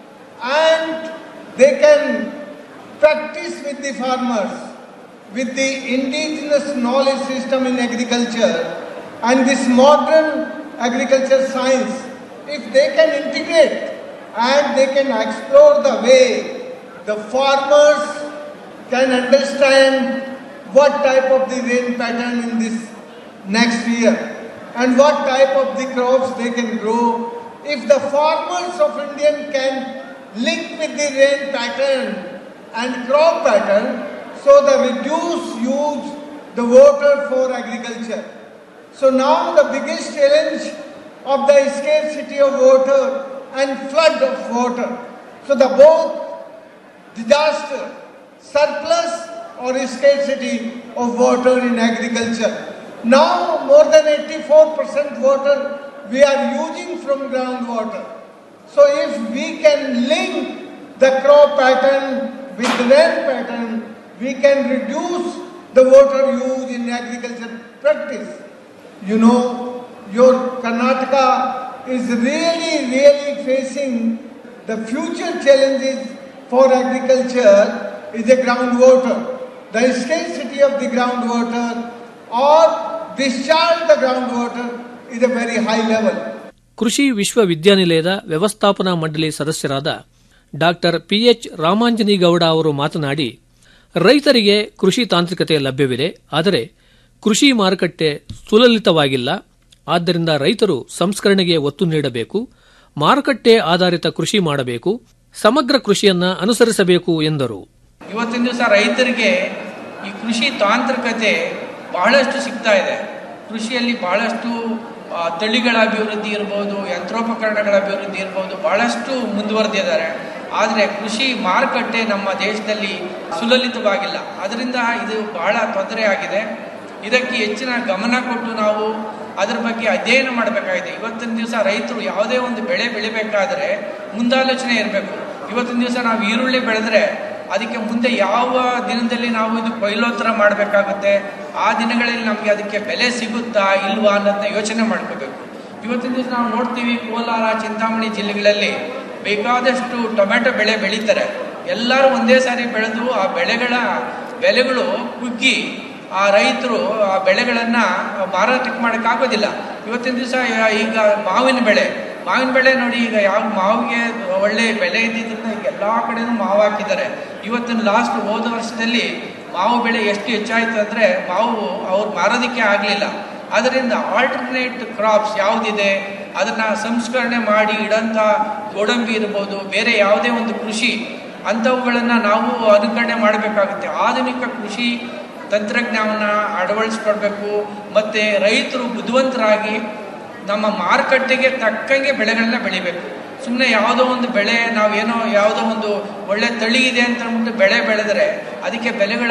and they can practice with the farmers with the indigenous knowledge system in agriculture and this modern agriculture science. If they can integrate and they can explore the way the farmers can understand what type of the rain pattern in this next year and what type of the crops they can grow. If the farmers of India can link with the rain pattern and crop pattern, so the reduce use the water for agriculture. So now the biggest challenge of the scarcity of water and flood of water. So the both disaster, surplus or scarcity of water in agriculture. Now more than 84% water we are using from groundwater. So if we can link the crop pattern with the rain pattern, we can reduce the water use in agriculture practice. You know, your Karnataka is really, really facing the future challenges for agriculture is the groundwater. The scarcity of the groundwater or discharge the groundwater is a very high level. ಕೃಷಿ ವಿಶ್ವವಿದ್ಯಾನಿಲಯದ ವ್ಯವಸ್ಥಾಪನಾ ಮಂಡಳಿ ಸದಸ್ಯರಾದ doctor pH ರಾಮಾಂಜನಿಗೌಡ ಅವರು ಮಾತನಾಡಿ ರೈತರಿಗೆ ಕೃಷಿ ತಾಂತ್ರಿಕತೆ ಲಭ್ಯವಿದೆ ಆದರೆ ಕೃಷಿ ಮಾರುಕಟ್ಟೆ ಸುಲಲಿತವಾಗಿಲ್ಲ ಆದ್ದರಿಂದ ರೈತರು ಸಂಸ್ಕರಣೆಗೆ ಒತ್ತು ನೀಡಬೇಕು ಮಾರುಕಟ್ಟೆ ಆಧಾರಿತ ಕೃಷಿ ಮಾಡಬೇಕು ಸಮಗ್ರ ಕೃಷಿಯನ್ನ ಅನುಸರಿಸಬೇಕು ಎಂದರು ಇವತ್ತಿನ ದಿವಸ ರೈತರಿಗೆ ಈ ಕೃಷಿ ತಾಂತ್ರಿಕತೆ ಬಹಳಷ್ಟು ಸಿಗ್ತಾ ಇದೆ ಕೃಷಿಯಲ್ಲಿ ಬಹಳಷ್ಟು ಆ, ತಳಿಗಳ ಅಭಿವೃದ್ಧಿ ಇರ್ಬೋದು ಯಂತ್ರೋಪಕರಣಗಳ ಅಭಿವೃದ್ಧಿ ಇರ್ಬೋದು ಬಹಳಷ್ಟು ಮುಂದುವರೆದಿದ್ದಾರೆ ಆದರೆ ಕೃಷಿ ಮಾರುಕಟ್ಟೆ ನಮ್ಮ ದೇಶದಲ್ಲಿ ಸುಲಲಿತವಾಗಿಲ್ಲ ಅದರಿಂದ ಇದು ಬಹಳ ತೊಂದರೆ ಆಗಿದೆ ಇದಕ್ಕೆ ಹೆಚ್ಚಿನ ಗಮನ ಕೊಟ್ಟು ನಾವು ಅದ್ರ ಬಗ್ಗೆ ಅಧ್ಯಯನ ಮಾಡಬೇಕಾಗಿದೆ ಇವತ್ತಿನ ದಿವಸ ರೈತರು ಯಾವುದೇ ಒಂದು ಬೆಳೆ ಬೆಳಿಬೇಕಾದ್ರೆ ಮುಂದಾಲೋಚನೆ ಇರಬೇಕು ಇವತ್ತಿನ ದಿವಸ ನಾವು ಈರುಳ್ಳಿ ಬೆಳೆದ್ರೆ ಅದಕ್ಕೆ ಮುಂದೆ ಯಾವ ದಿನದಲ್ಲಿ ನಾವು ಇದು ಕೊಯ್ಲೋತ್ತರ ಮಾಡಬೇಕಾಗುತ್ತೆ ಆ ದಿನಗಳಲ್ಲಿ ನಮಗೆ ಅದಕ್ಕೆ ಬೆಲೆ ಸಿಗುತ್ತಾ ಇಲ್ವಾ ಅನ್ನೋದನ್ನ ಯೋಚನೆ ಮಾಡ್ಕೋಬೇಕು ಇವತ್ತಿನ ದಿವಸ ನಾವು ನೋಡ್ತೀವಿ ಕೋಲಾರ ಚಿಂತಾಮಣಿ ಜಿಲ್ಲೆಗಳಲ್ಲಿ ಬೇಕಾದಷ್ಟು ಟೊಮೆಟೊ ಬೆಳೆ ಬೆಳೀತಾರೆ ಎಲ್ಲರೂ ಒಂದೇ ಸಾರಿ ಬೆಳೆದು ಆ ಬೆಳೆಗಳ ಬೆಲೆಗಳು ಕುಗ್ಗಿ ಆ ರೈತರು ಆ ಬೆಳೆಗಳನ್ನು ಮಾರಾಟಕ್ಕೆ ಮಾಡೋಕ್ಕಾಗೋದಿಲ್ಲ ಇವತ್ತಿನ ದಿವಸ ಈಗ ಮಾವಿನ ಬೆಳೆ ಮಾವಿನ ಬೆಳೆ ನೋಡಿ ಈಗ ಯಾವ ಮಾವಿಗೆ ಒಳ್ಳೆ ಬೆಲೆ ಇದ್ದಿದ್ದರಿಂದ ಈಗ ಎಲ್ಲ ಕಡೆನೂ ಮಾವು ಹಾಕಿದ್ದಾರೆ ಇವತ್ತಿನ ಲಾಸ್ಟ್ ಹೋದ ವರ್ಷದಲ್ಲಿ ಮಾವು ಬೆಳೆ ಎಷ್ಟು ಹೆಚ್ಚಾಯಿತು ಅಂದರೆ ಮಾವು ಅವ್ರು ಮಾರೋದಕ್ಕೆ ಆಗಲಿಲ್ಲ ಅದರಿಂದ ಆಲ್ಟರ್ನೇಟ್ ಕ್ರಾಪ್ಸ್ ಯಾವುದಿದೆ ಅದನ್ನು ಸಂಸ್ಕರಣೆ ಮಾಡಿ ಇಡಂಥ ಗೋಡಂಬಿ ಇರ್ಬೋದು ಬೇರೆ ಯಾವುದೇ ಒಂದು ಕೃಷಿ ಅಂಥವುಗಳನ್ನು ನಾವು ಅನುಕರಣೆ ಮಾಡಬೇಕಾಗುತ್ತೆ ಆಧುನಿಕ ಕೃಷಿ ತಂತ್ರಜ್ಞಾನವನ್ನು ಅಳವಡಿಸ್ಕೊಳ್ಬೇಕು ಮತ್ತು ರೈತರು ಬುದ್ಧಿವಂತರಾಗಿ ನಮ್ಮ ಮಾರುಕಟ್ಟೆಗೆ ತಕ್ಕಂಗೆ ಬೆಳೆಗಳನ್ನ ಬೆಳಿಬೇಕು ಸುಮ್ಮನೆ ಯಾವುದೋ ಒಂದು ಬೆಳೆ ನಾವೇನೋ ಯಾವುದೋ ಒಂದು ಒಳ್ಳೆ ತಳಿ ಇದೆ ಅಂತ ಅಂದ್ಬಿಟ್ಟು ಬೆಳೆ ಬೆಳೆದರೆ ಅದಕ್ಕೆ ಬೆಲೆಗಳ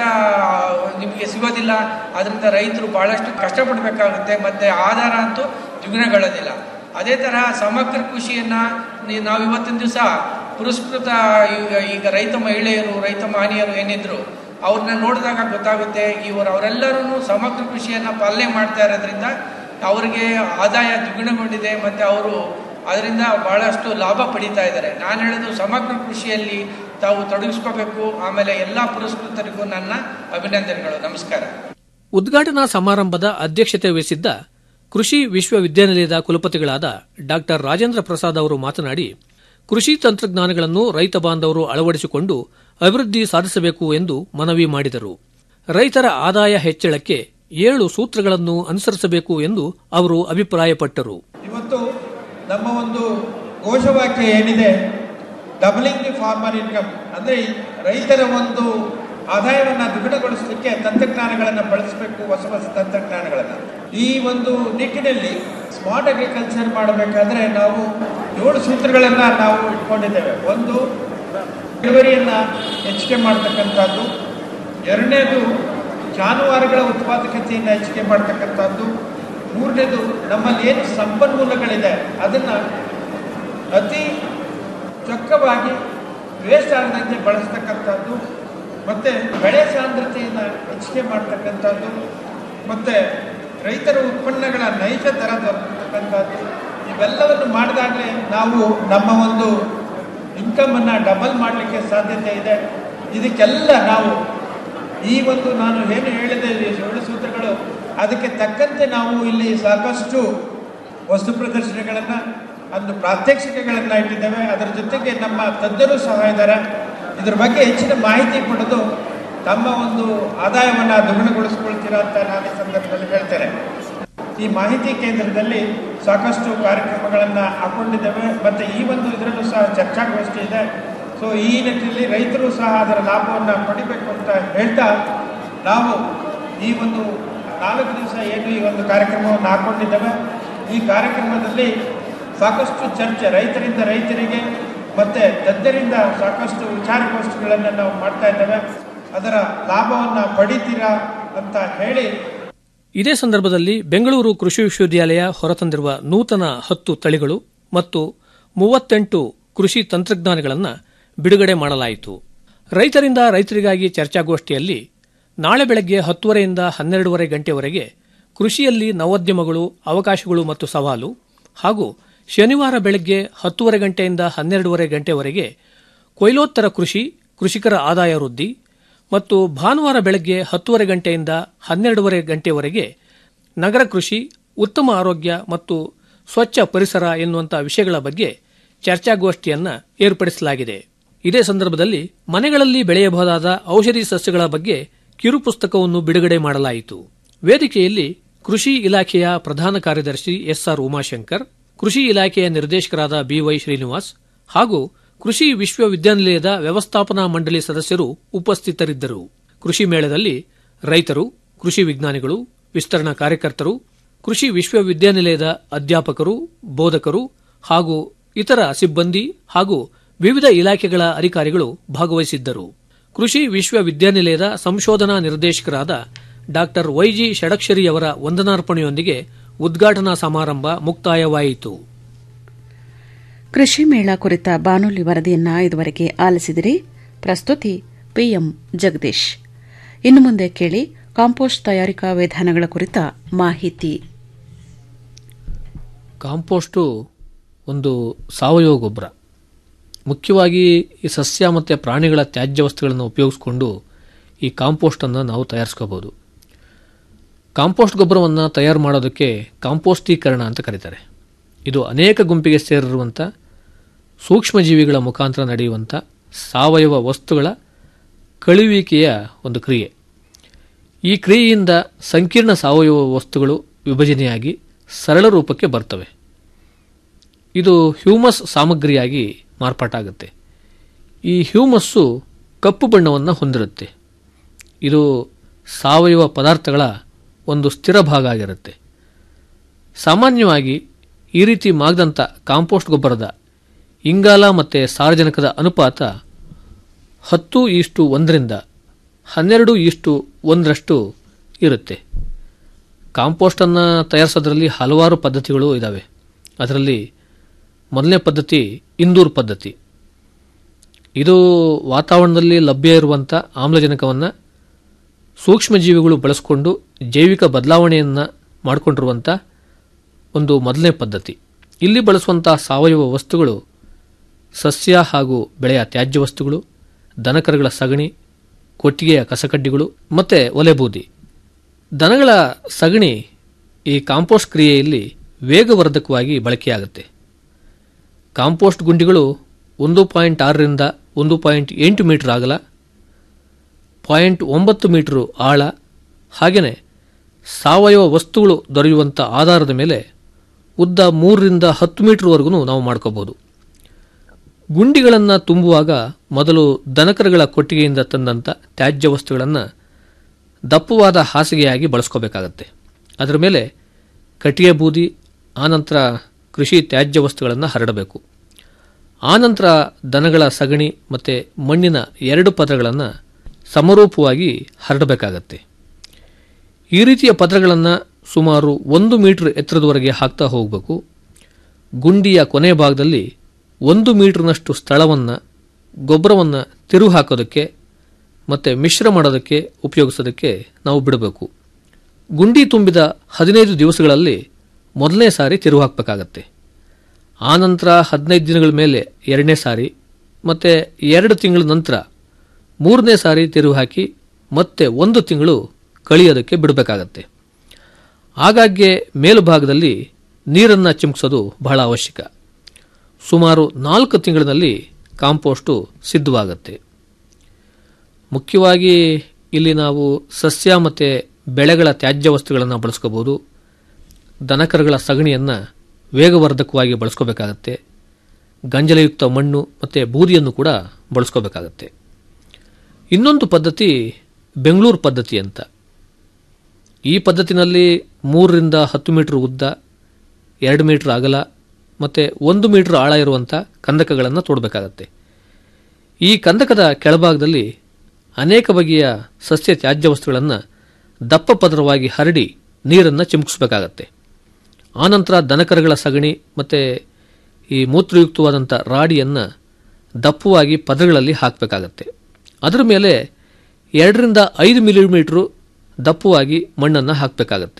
ನಿಮಗೆ ಸಿಗೋದಿಲ್ಲ ಅದರಿಂದ ರೈತರು ಭಾಳಷ್ಟು ಕಷ್ಟಪಡಬೇಕಾಗುತ್ತೆ ಮತ್ತು ಆಧಾರ ಅಂತೂ ದ್ವಿಗುಣಗೊಳ್ಳೋದಿಲ್ಲ ಅದೇ ತರಹ ಸಮಗ್ರ ಕೃಷಿಯನ್ನು ನಾವು ಇವತ್ತಿನ ದಿವಸ ಪುರಸ್ಕೃತ ಈಗ ಈಗ ರೈತ ಮಹಿಳೆಯರು ರೈತ ಮಾನಿಯರು ಏನಿದ್ರು ಅವ್ರನ್ನ ನೋಡಿದಾಗ ಗೊತ್ತಾಗುತ್ತೆ ಇವರು ಅವರೆಲ್ಲರೂ ಸಮಗ್ರ ಕೃಷಿಯನ್ನು ಪಾಲನೆ ಮಾಡ್ತಾ ಇರೋದ್ರಿಂದ ಅವರಿಗೆ ಆದಾಯ ದ್ವಿಗುಣಗೊಂಡಿದೆ ಮತ್ತು ಅವರು ಅದರಿಂದ ಬಹಳಷ್ಟು ಲಾಭ ಪಡಿತಾ ಇದ್ದಾರೆ ನಾನು ಹೇಳೋದು ಸಮಗ್ರ ಕೃಷಿಯಲ್ಲಿ ತಾವು ತೊಡಗಿಸ್ಕೋಬೇಕು ಆಮೇಲೆ ಎಲ್ಲ ಪುರಸ್ಕೃತರಿಗೂ ನನ್ನ ಅಭಿನಂದನೆಗಳು ನಮಸ್ಕಾರ ಉದ್ಘಾಟನಾ ಸಮಾರಂಭದ ಅಧ್ಯಕ್ಷತೆ ವಹಿಸಿದ್ದ ಕೃಷಿ ವಿಶ್ವವಿದ್ಯಾನಿಲಯದ ಕುಲಪತಿಗಳಾದ ಡಾ ರಾಜೇಂದ್ರ ಪ್ರಸಾದ್ ಅವರು ಮಾತನಾಡಿ ಕೃಷಿ ತಂತ್ರಜ್ಞಾನಗಳನ್ನು ರೈತ ಬಾಂಧವರು ಅಳವಡಿಸಿಕೊಂಡು ಅಭಿವೃದ್ಧಿ ಸಾಧಿಸಬೇಕು ಎಂದು ಮನವಿ ಮಾಡಿದರು ರೈತರ ಆದಾಯ ಹೆಚ್ಚಳಕ್ಕೆ ಏಳು ಸೂತ್ರಗಳನ್ನು ಅನುಸರಿಸಬೇಕು ಎಂದು ಅವರು ಅಭಿಪ್ರಾಯಪಟ್ಟರು ಇವತ್ತು ನಮ್ಮ ಒಂದು ಘೋಷವಾಕ್ಯ ಏನಿದೆ ಡಬಲಿಂಗ್ ದಿ ಫಾರ್ಮರ್ ಇನ್ಕಮ್ ಅಂದರೆ ರೈತರ ಒಂದು ಆದಾಯವನ್ನು ದ್ವಿಗುಣಗೊಳಿಸಲಿಕ್ಕೆ ತಂತ್ರಜ್ಞಾನಗಳನ್ನು ಬಳಸಬೇಕು ಹೊಸ ಹೊಸ ತಂತ್ರಜ್ಞಾನಗಳನ್ನು ಈ ಒಂದು ನಿಟ್ಟಿನಲ್ಲಿ ಸ್ಮಾರ್ಟ್ ಅಗ್ರಿಕಲ್ಚರ್ ಮಾಡಬೇಕಾದ್ರೆ ನಾವು ಏಳು ಸೂತ್ರಗಳನ್ನು ನಾವು ಇಟ್ಕೊಂಡಿದ್ದೇವೆ ಒಂದು ಇಳುವರಿಯನ್ನು ಹೆಚ್ಚಿಗೆ ಮಾಡ್ತಕ್ಕಂಥದ್ದು ಎರಡನೇದು ಜಾನುವಾರುಗಳ ಉತ್ಪಾದಕತೆಯನ್ನು ಹೆಚ್ಚಿಗೆ ಮಾಡ್ತಕ್ಕಂಥದ್ದು ಮೂರನೇದು ನಮ್ಮಲ್ಲಿ ಏನು ಸಂಪನ್ಮೂಲಗಳಿದೆ ಅದನ್ನು ಅತಿ ಚೊಕ್ಕವಾಗಿ ವೇಸ್ಟ್ ಆಗದಂತೆ ಬಳಸ್ತಕ್ಕಂಥದ್ದು ಮತ್ತು ಬೆಳೆ ಸಾಂದ್ರತೆಯನ್ನು ಹೆಚ್ಚಿಗೆ ಮಾಡ್ತಕ್ಕಂಥದ್ದು ಮತ್ತು ರೈತರ ಉತ್ಪನ್ನಗಳ ನೈಜ ದರ ದೊರಕತಕ್ಕಂಥದ್ದು ಇವೆಲ್ಲವನ್ನು ಮಾಡಿದಾಗಲೇ ನಾವು ನಮ್ಮ ಒಂದು ಇನ್ಕಮನ್ನು ಡಬಲ್ ಮಾಡಲಿಕ್ಕೆ ಸಾಧ್ಯತೆ ಇದೆ ಇದಕ್ಕೆಲ್ಲ ನಾವು ಈ ಒಂದು ನಾನು ಏನು ಹೇಳಿದೆ ಈ ಏಳು ಸೂತ್ರಗಳು ಅದಕ್ಕೆ ತಕ್ಕಂತೆ ನಾವು ಇಲ್ಲಿ ಸಾಕಷ್ಟು ವಸ್ತು ಪ್ರದರ್ಶನಗಳನ್ನು ಒಂದು ಪ್ರಾತ್ಯಕ್ಷಿಕೆಗಳನ್ನು ಇಟ್ಟಿದ್ದೇವೆ ಅದರ ಜೊತೆಗೆ ನಮ್ಮ ತಜ್ಞರು ಸಹ ಇದ್ದಾರೆ ಇದ್ರ ಬಗ್ಗೆ ಹೆಚ್ಚಿನ ಮಾಹಿತಿ ಪಡೆದು ತಮ್ಮ ಒಂದು ಆದಾಯವನ್ನು ದ್ವಿಗುಣಗೊಳಿಸ್ಕೊಳ್ತೀರಾ ಅಂತ ನಾನು ಈ ಸಂದರ್ಭದಲ್ಲಿ ಹೇಳ್ತೇನೆ ಈ ಮಾಹಿತಿ ಕೇಂದ್ರದಲ್ಲಿ ಸಾಕಷ್ಟು ಕಾರ್ಯಕ್ರಮಗಳನ್ನು ಹಾಕೊಂಡಿದ್ದೇವೆ ಮತ್ತು ಈ ಒಂದು ಇದರಲ್ಲೂ ಸಹ ಚರ್ಚಾಗೋಷ್ಠಿ ಇದೆ ಸೊ ಈ ನಿಟ್ಟಿನಲ್ಲಿ ರೈತರು ಸಹ ಅದರ ಲಾಭವನ್ನು ಪಡಿಬೇಕು ಅಂತ ಹೇಳ್ತಾ ನಾವು ಈ ಒಂದು ನಾಲ್ಕು ದಿವಸ ಏನು ಈ ಒಂದು ಕಾರ್ಯಕ್ರಮವನ್ನು ಹಾಕೊಂಡಿದ್ದೇವೆ ಈ ಕಾರ್ಯಕ್ರಮದಲ್ಲಿ ಸಾಕಷ್ಟು ಚರ್ಚೆ ರೈತರಿಂದ ರೈತರಿಗೆ ಮತ್ತು ತಜ್ಞರಿಂದ ಸಾಕಷ್ಟು ವಿಚಾರಗೋಷ್ಠಿಗಳನ್ನು ನಾವು ಮಾಡ್ತಾ ಇದ್ದೇವೆ ಅದರ ಲಾಭವನ್ನು ಪಡಿತೀರಾ ಅಂತ ಹೇಳಿ ಇದೇ ಸಂದರ್ಭದಲ್ಲಿ ಬೆಂಗಳೂರು ಕೃಷಿ ವಿಶ್ವವಿದ್ಯಾಲಯ ಹೊರತಂದಿರುವ ನೂತನ ಹತ್ತು ತಳಿಗಳು ಮತ್ತು ಮೂವತ್ತೆಂಟು ಕೃಷಿ ತಂತ್ರಜ್ಞಾನಗಳನ್ನು ಬಿಡುಗಡೆ ಮಾಡಲಾಯಿತು ರೈತರಿಂದ ರೈತರಿಗಾಗಿ ಚರ್ಚಾಗೋಷ್ಠಿಯಲ್ಲಿ ನಾಳೆ ಬೆಳಗ್ಗೆ ಹತ್ತುವರೆಯಿಂದ ಹನ್ನೆರಡೂವರೆ ಗಂಟೆವರೆಗೆ ಕೃಷಿಯಲ್ಲಿ ನವೋದ್ಯಮಗಳು ಅವಕಾಶಗಳು ಮತ್ತು ಸವಾಲು ಹಾಗೂ ಶನಿವಾರ ಬೆಳಗ್ಗೆ ಹತ್ತುವರೆ ಗಂಟೆಯಿಂದ ಹನ್ನೆರಡೂವರೆ ಗಂಟೆವರೆಗೆ ಕೊಯ್ಲೋತ್ತರ ಕೃಷಿ ಕೃಷಿಕರ ಆದಾಯ ವೃದ್ಧಿ ಮತ್ತು ಭಾನುವಾರ ಬೆಳಗ್ಗೆ ಹತ್ತುವರೆ ಗಂಟೆಯಿಂದ ಹನ್ನೆರಡೂವರೆ ಗಂಟೆವರೆಗೆ ನಗರ ಕೃಷಿ ಉತ್ತಮ ಆರೋಗ್ಯ ಮತ್ತು ಸ್ವಚ್ಛ ಪರಿಸರ ಎನ್ನುವಂಥ ವಿಷಯಗಳ ಬಗ್ಗೆ ಚರ್ಚಾಗೋಷ್ಠಿಯನ್ನು ಏರ್ಪಡಿಸಲಾಗಿದೆ ಇದೇ ಸಂದರ್ಭದಲ್ಲಿ ಮನೆಗಳಲ್ಲಿ ಬೆಳೆಯಬಹುದಾದ ಔಷಧಿ ಸಸ್ಯಗಳ ಬಗ್ಗೆ ಕಿರು ಪುಸ್ತಕವನ್ನು ಬಿಡುಗಡೆ ಮಾಡಲಾಯಿತು ವೇದಿಕೆಯಲ್ಲಿ ಕೃಷಿ ಇಲಾಖೆಯ ಪ್ರಧಾನ ಕಾರ್ಯದರ್ಶಿ ಎಸ್ಆರ್ ಉಮಾಶಂಕರ್ ಕೃಷಿ ಇಲಾಖೆಯ ನಿರ್ದೇಶಕರಾದ ಬಿವೈ ಶ್ರೀನಿವಾಸ್ ಹಾಗೂ ಕೃಷಿ ವಿಶ್ವವಿದ್ಯಾನಿಲಯದ ವ್ಯವಸ್ಥಾಪನಾ ಮಂಡಳಿ ಸದಸ್ಯರು ಉಪಸ್ಥಿತರಿದ್ದರು ಕೃಷಿ ಮೇಳದಲ್ಲಿ ರೈತರು ಕೃಷಿ ವಿಜ್ಞಾನಿಗಳು ವಿಸ್ತರಣಾ ಕಾರ್ಯಕರ್ತರು ಕೃಷಿ ವಿಶ್ವವಿದ್ಯಾನಿಲಯದ ಅಧ್ಯಾಪಕರು ಬೋಧಕರು ಹಾಗೂ ಇತರ ಸಿಬ್ಬಂದಿ ಹಾಗೂ ವಿವಿಧ ಇಲಾಖೆಗಳ ಅಧಿಕಾರಿಗಳು ಭಾಗವಹಿಸಿದ್ದರು ಕೃಷಿ ವಿಶ್ವವಿದ್ಯಾನಿಲಯದ ಸಂಶೋಧನಾ ನಿರ್ದೇಶಕರಾದ ಡಾ ವೈಜಿ ಷಡಕ್ಷರಿಯವರ ವಂದನಾರ್ಪಣೆಯೊಂದಿಗೆ ಉದ್ಘಾಟನಾ ಸಮಾರಂಭ ಮುಕ್ತಾಯವಾಯಿತು ಕೃಷಿ ಮೇಳ ಕುರಿತ ಬಾನುಲಿ ವರದಿಯನ್ನ ಇದುವರೆಗೆ ಆಲಿಸಿದಿರಿ ಪ್ರಸ್ತುತಿ ಪಿಎಂ ಜಗದೀಶ್ ಇನ್ನು ಮುಂದೆ ಕೇಳಿ ಕಾಂಪೋಸ್ಟ್ ತಯಾರಿಕಾ ವಿಧಾನಗಳ ಕುರಿತ ಮಾಹಿತಿ ಕಾಂಪೋಸ್ಟು ಒಂದು ಸಾವಯವ ಗೊಬ್ಬರ ಮುಖ್ಯವಾಗಿ ಈ ಸಸ್ಯ ಮತ್ತು ಪ್ರಾಣಿಗಳ ತ್ಯಾಜ್ಯ ವಸ್ತುಗಳನ್ನು ಉಪಯೋಗಿಸಿಕೊಂಡು ಈ ಕಾಂಪೋಸ್ಟನ್ನು ನಾವು ತಯಾರಿಸ್ಕೋಬೋದು ಕಾಂಪೋಸ್ಟ್ ಗೊಬ್ಬರವನ್ನು ತಯಾರು ಮಾಡೋದಕ್ಕೆ ಕಾಂಪೋಸ್ಟೀಕರಣ ಅಂತ ಕರೀತಾರೆ ಇದು ಅನೇಕ ಗುಂಪಿಗೆ ಸೇರಿರುವಂಥ ಸೂಕ್ಷ್ಮಜೀವಿಗಳ ಮುಖಾಂತರ ನಡೆಯುವಂಥ ಸಾವಯವ ವಸ್ತುಗಳ ಕಳುವಿಕೆಯ ಒಂದು ಕ್ರಿಯೆ ಈ ಕ್ರಿಯೆಯಿಂದ ಸಂಕೀರ್ಣ ಸಾವಯವ ವಸ್ತುಗಳು ವಿಭಜನೆಯಾಗಿ ಸರಳ ರೂಪಕ್ಕೆ ಬರ್ತವೆ ಇದು ಹ್ಯೂಮಸ್ ಸಾಮಗ್ರಿಯಾಗಿ ಮಾರ್ಪಾಟಾಗುತ್ತೆ ಈ ಹ್ಯೂಮಸ್ಸು ಕಪ್ಪು ಬಣ್ಣವನ್ನು ಹೊಂದಿರುತ್ತೆ ಇದು ಸಾವಯವ ಪದಾರ್ಥಗಳ ಒಂದು ಸ್ಥಿರ ಭಾಗ ಆಗಿರುತ್ತೆ ಸಾಮಾನ್ಯವಾಗಿ ಈ ರೀತಿ ಮಾಗದಂಥ ಕಾಂಪೋಸ್ಟ್ ಗೊಬ್ಬರದ ಇಂಗಾಲ ಮತ್ತು ಸಾರಜನಕದ ಅನುಪಾತ ಹತ್ತು ಈಷ್ಟು ಒಂದರಿಂದ ಹನ್ನೆರಡು ಈಷ್ಟು ಒಂದರಷ್ಟು ಇರುತ್ತೆ ಕಾಂಪೋಸ್ಟನ್ನು ತಯಾರಿಸೋದ್ರಲ್ಲಿ ಹಲವಾರು ಪದ್ಧತಿಗಳು ಇದ್ದಾವೆ ಅದರಲ್ಲಿ ಮೊದಲನೇ ಪದ್ಧತಿ ಇಂದೂರ್ ಪದ್ಧತಿ ಇದು ವಾತಾವರಣದಲ್ಲಿ ಲಭ್ಯ ಇರುವಂಥ ಆಮ್ಲಜನಕವನ್ನು ಸೂಕ್ಷ್ಮಜೀವಿಗಳು ಬಳಸಿಕೊಂಡು ಜೈವಿಕ ಬದಲಾವಣೆಯನ್ನು ಮಾಡಿಕೊಂಡಿರುವಂಥ ಒಂದು ಮೊದಲನೇ ಪದ್ಧತಿ ಇಲ್ಲಿ ಬಳಸುವಂಥ ಸಾವಯವ ವಸ್ತುಗಳು ಸಸ್ಯ ಹಾಗೂ ಬೆಳೆಯ ತ್ಯಾಜ್ಯ ವಸ್ತುಗಳು ದನಕರುಗಳ ಸಗಣಿ ಕೊಟ್ಟಿಗೆಯ ಕಸಕಡ್ಡಿಗಳು ಮತ್ತು ಒಲೆಬೂದಿ ದನಗಳ ಸಗಣಿ ಈ ಕಾಂಪೋಸ್ಟ್ ಕ್ರಿಯೆಯಲ್ಲಿ ವೇಗವರ್ಧಕವಾಗಿ ಬಳಕೆಯಾಗುತ್ತೆ ಕಾಂಪೋಸ್ಟ್ ಗುಂಡಿಗಳು ಒಂದು ಪಾಯಿಂಟ್ ಆರರಿಂದ ಒಂದು ಪಾಯಿಂಟ್ ಎಂಟು ಮೀಟರ್ ಅಗಲ ಪಾಯಿಂಟ್ ಒಂಬತ್ತು ಮೀಟರು ಆಳ ಹಾಗೆಯೇ ಸಾವಯವ ವಸ್ತುಗಳು ದೊರೆಯುವಂಥ ಆಧಾರದ ಮೇಲೆ ಉದ್ದ ಮೂರರಿಂದ ಹತ್ತು ಮೀಟರ್ವರೆಗೂ ನಾವು ಮಾಡ್ಕೋಬಹುದು ಗುಂಡಿಗಳನ್ನು ತುಂಬುವಾಗ ಮೊದಲು ದನಕರುಗಳ ಕೊಟ್ಟಿಗೆಯಿಂದ ತಂದಂಥ ತ್ಯಾಜ್ಯ ವಸ್ತುಗಳನ್ನು ದಪ್ಪವಾದ ಹಾಸಿಗೆಯಾಗಿ ಬಳಸ್ಕೋಬೇಕಾಗತ್ತೆ ಅದರ ಮೇಲೆ ಕಟ್ಟಿಗೆ ಬೂದಿ ಆನಂತರ ಕೃಷಿ ತ್ಯಾಜ್ಯ ವಸ್ತುಗಳನ್ನು ಹರಡಬೇಕು ಆನಂತರ ದನಗಳ ಸಗಣಿ ಮತ್ತು ಮಣ್ಣಿನ ಎರಡು ಪದರಗಳನ್ನು ಸಮರೂಪವಾಗಿ ಹರಡಬೇಕಾಗತ್ತೆ ಈ ರೀತಿಯ ಪದರಗಳನ್ನು ಸುಮಾರು ಒಂದು ಮೀಟರ್ ಎತ್ತರದವರೆಗೆ ಹಾಕ್ತಾ ಹೋಗಬೇಕು ಗುಂಡಿಯ ಕೊನೆಯ ಭಾಗದಲ್ಲಿ ಒಂದು ಮೀಟರ್ನಷ್ಟು ಸ್ಥಳವನ್ನು ಗೊಬ್ಬರವನ್ನು ತಿರುವು ಹಾಕೋದಕ್ಕೆ ಮತ್ತು ಮಿಶ್ರ ಮಾಡೋದಕ್ಕೆ ಉಪಯೋಗಿಸೋದಕ್ಕೆ ನಾವು ಬಿಡಬೇಕು ಗುಂಡಿ ತುಂಬಿದ ಹದಿನೈದು ದಿವಸಗಳಲ್ಲಿ ಮೊದಲನೇ ಸಾರಿ ತಿರುವು ಹಾಕಬೇಕಾಗತ್ತೆ ಆನಂತರ ಹದಿನೈದು ದಿನಗಳ ಮೇಲೆ ಎರಡನೇ ಸಾರಿ ಮತ್ತು ಎರಡು ತಿಂಗಳ ನಂತರ ಮೂರನೇ ಸಾರಿ ತಿರುವು ಹಾಕಿ ಮತ್ತೆ ಒಂದು ತಿಂಗಳು ಕಳಿಯೋದಕ್ಕೆ ಬಿಡಬೇಕಾಗತ್ತೆ ಆಗಾಗ್ಗೆ ಮೇಲುಭಾಗದಲ್ಲಿ ನೀರನ್ನು ಚಿಮುಕಿಸೋದು ಬಹಳ ಅವಶ್ಯಕ ಸುಮಾರು ನಾಲ್ಕು ತಿಂಗಳಿನಲ್ಲಿ ಕಾಂಪೋಸ್ಟು ಸಿದ್ಧವಾಗುತ್ತೆ ಮುಖ್ಯವಾಗಿ ಇಲ್ಲಿ ನಾವು ಸಸ್ಯ ಮತ್ತು ಬೆಳೆಗಳ ತ್ಯಾಜ್ಯ ವಸ್ತುಗಳನ್ನು ಬಳಸ್ಕೋಬೋದು ದನಕರುಗಳ ಸಗಣಿಯನ್ನು ವೇಗವರ್ಧಕವಾಗಿ ಬಳಸ್ಕೋಬೇಕಾಗತ್ತೆ ಗಂಜಲಯುಕ್ತ ಮಣ್ಣು ಮತ್ತು ಬೂದಿಯನ್ನು ಕೂಡ ಬಳಸ್ಕೋಬೇಕಾಗತ್ತೆ ಇನ್ನೊಂದು ಪದ್ಧತಿ ಬೆಂಗಳೂರು ಪದ್ಧತಿ ಅಂತ ಈ ಪದ್ಧತಿನಲ್ಲಿ ಮೂರರಿಂದ ಹತ್ತು ಮೀಟರ್ ಉದ್ದ ಎರಡು ಮೀಟರ್ ಅಗಲ ಮತ್ತು ಒಂದು ಮೀಟರ್ ಆಳ ಇರುವಂಥ ಕಂದಕಗಳನ್ನು ತೋಡಬೇಕಾಗತ್ತೆ ಈ ಕಂದಕದ ಕೆಳಭಾಗದಲ್ಲಿ ಅನೇಕ ಬಗೆಯ ಸಸ್ಯ ತ್ಯಾಜ್ಯ ವಸ್ತುಗಳನ್ನು ದಪ್ಪ ಪದರವಾಗಿ ಹರಡಿ ನೀರನ್ನು ಚಿಮುಕಿಸಬೇಕಾಗತ್ತೆ ಆನಂತರ ದನಕರುಗಳ ಸಗಣಿ ಮತ್ತು ಈ ಮೂತ್ರಯುಕ್ತವಾದಂಥ ರಾಡಿಯನ್ನು ದಪ್ಪವಾಗಿ ಪದರಗಳಲ್ಲಿ ಹಾಕಬೇಕಾಗತ್ತೆ ಅದರ ಮೇಲೆ ಎರಡರಿಂದ ಐದು ಮಿಲಿಮೀಟ್ರು ದಪ್ಪವಾಗಿ ಮಣ್ಣನ್ನು ಹಾಕಬೇಕಾಗತ್ತೆ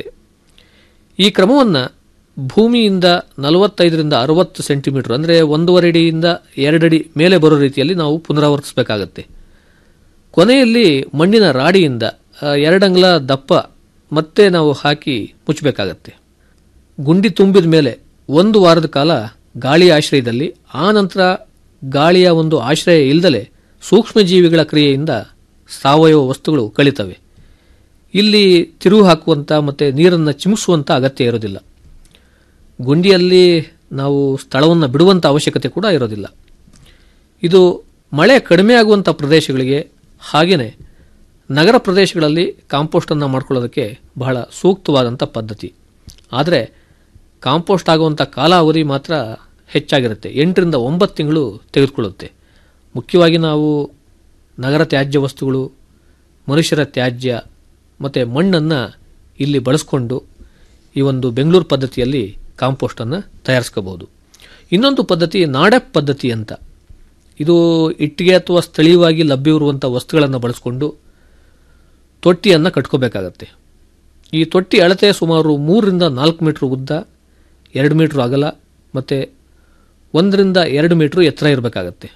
ಈ ಕ್ರಮವನ್ನು ಭೂಮಿಯಿಂದ ನಲವತ್ತೈದರಿಂದ ಅರವತ್ತು ಸೆಂಟಿಮೀಟರ್ ಅಂದರೆ ಒಂದೂವರೆ ಅಡಿಯಿಂದ ಎರಡಡಿ ಮೇಲೆ ಬರೋ ರೀತಿಯಲ್ಲಿ ನಾವು ಪುನರಾವರ್ತಿಸಬೇಕಾಗತ್ತೆ ಕೊನೆಯಲ್ಲಿ ಮಣ್ಣಿನ ರಾಡಿಯಿಂದ ಆ, ಎರಡಂಗ್ಲ ದಪ್ಪ ಮತ್ತೆ ನಾವು ಹಾಕಿ ಮುಚ್ಚಬೇಕಾಗತ್ತೆ ಗುಂಡಿ ತುಂಬಿದ ಮೇಲೆ ಒಂದು ವಾರದ ಕಾಲ ಗಾಳಿಯ ಆಶ್ರಯದಲ್ಲಿ ಆ ನಂತರ ಗಾಳಿಯ ಒಂದು ಆಶ್ರಯ ಇಲ್ಲದಲೆ ಸೂಕ್ಷ್ಮಜೀವಿಗಳ ಕ್ರಿಯೆಯಿಂದ ಸಾವಯವ ವಸ್ತುಗಳು ಕಳಿತವೆ ಇಲ್ಲಿ ತಿರುವು ಹಾಕುವಂಥ ಮತ್ತು ನೀರನ್ನು ಚಿಮುಕಿಸುವಂಥ ಅಗತ್ಯ ಇರೋದಿಲ್ಲ ಗುಂಡಿಯಲ್ಲಿ ನಾವು ಸ್ಥಳವನ್ನು ಬಿಡುವಂಥ ಅವಶ್ಯಕತೆ ಕೂಡ ಇರೋದಿಲ್ಲ ಇದು ಮಳೆ ಕಡಿಮೆ ಆಗುವಂಥ ಪ್ರದೇಶಗಳಿಗೆ ಹಾಗೆಯೇ ನಗರ ಪ್ರದೇಶಗಳಲ್ಲಿ ಕಾಂಪೋಸ್ಟನ್ನು ಮಾಡ್ಕೊಳ್ಳೋದಕ್ಕೆ ಬಹಳ ಸೂಕ್ತವಾದಂಥ ಪದ್ಧತಿ ಆದರೆ ಕಾಂಪೋಸ್ಟ್ ಆಗುವಂಥ ಕಾಲಾವಧಿ ಮಾತ್ರ ಹೆಚ್ಚಾಗಿರುತ್ತೆ ಎಂಟರಿಂದ ಒಂಬತ್ತು ತಿಂಗಳು ತೆಗೆದುಕೊಳ್ಳುತ್ತೆ ಮುಖ್ಯವಾಗಿ ನಾವು ನಗರ ತ್ಯಾಜ್ಯ ವಸ್ತುಗಳು ಮನುಷ್ಯರ ತ್ಯಾಜ್ಯ ಮತ್ತು ಮಣ್ಣನ್ನು ಇಲ್ಲಿ ಬಳಸ್ಕೊಂಡು ಈ ಒಂದು ಬೆಂಗಳೂರು ಪದ್ಧತಿಯಲ್ಲಿ ಕಾಂಪೋಸ್ಟನ್ನು ತಯಾರಿಸ್ಕೋಬಹುದು ಇನ್ನೊಂದು ಪದ್ಧತಿ ನಾಡೆಪ್ ಪದ್ಧತಿ ಅಂತ ಇದು ಇಟ್ಟಿಗೆ ಅಥವಾ ಸ್ಥಳೀಯವಾಗಿ ಲಭ್ಯವಿರುವಂಥ ವಸ್ತುಗಳನ್ನು ಬಳಸ್ಕೊಂಡು ತೊಟ್ಟಿಯನ್ನು ಕಟ್ಕೋಬೇಕಾಗತ್ತೆ ಈ ತೊಟ್ಟಿ ಅಳತೆ ಸುಮಾರು ಮೂರರಿಂದ ನಾಲ್ಕು ಮೀಟ್ರ್ ಉದ್ದ ಎರಡು ಮೀಟ್ರ್ ಅಗಲ ಮತ್ತು ಒಂದರಿಂದ ಎರಡು ಮೀಟ್ರ್ ಎತ್ತರ ಇರಬೇಕಾಗತ್ತೆ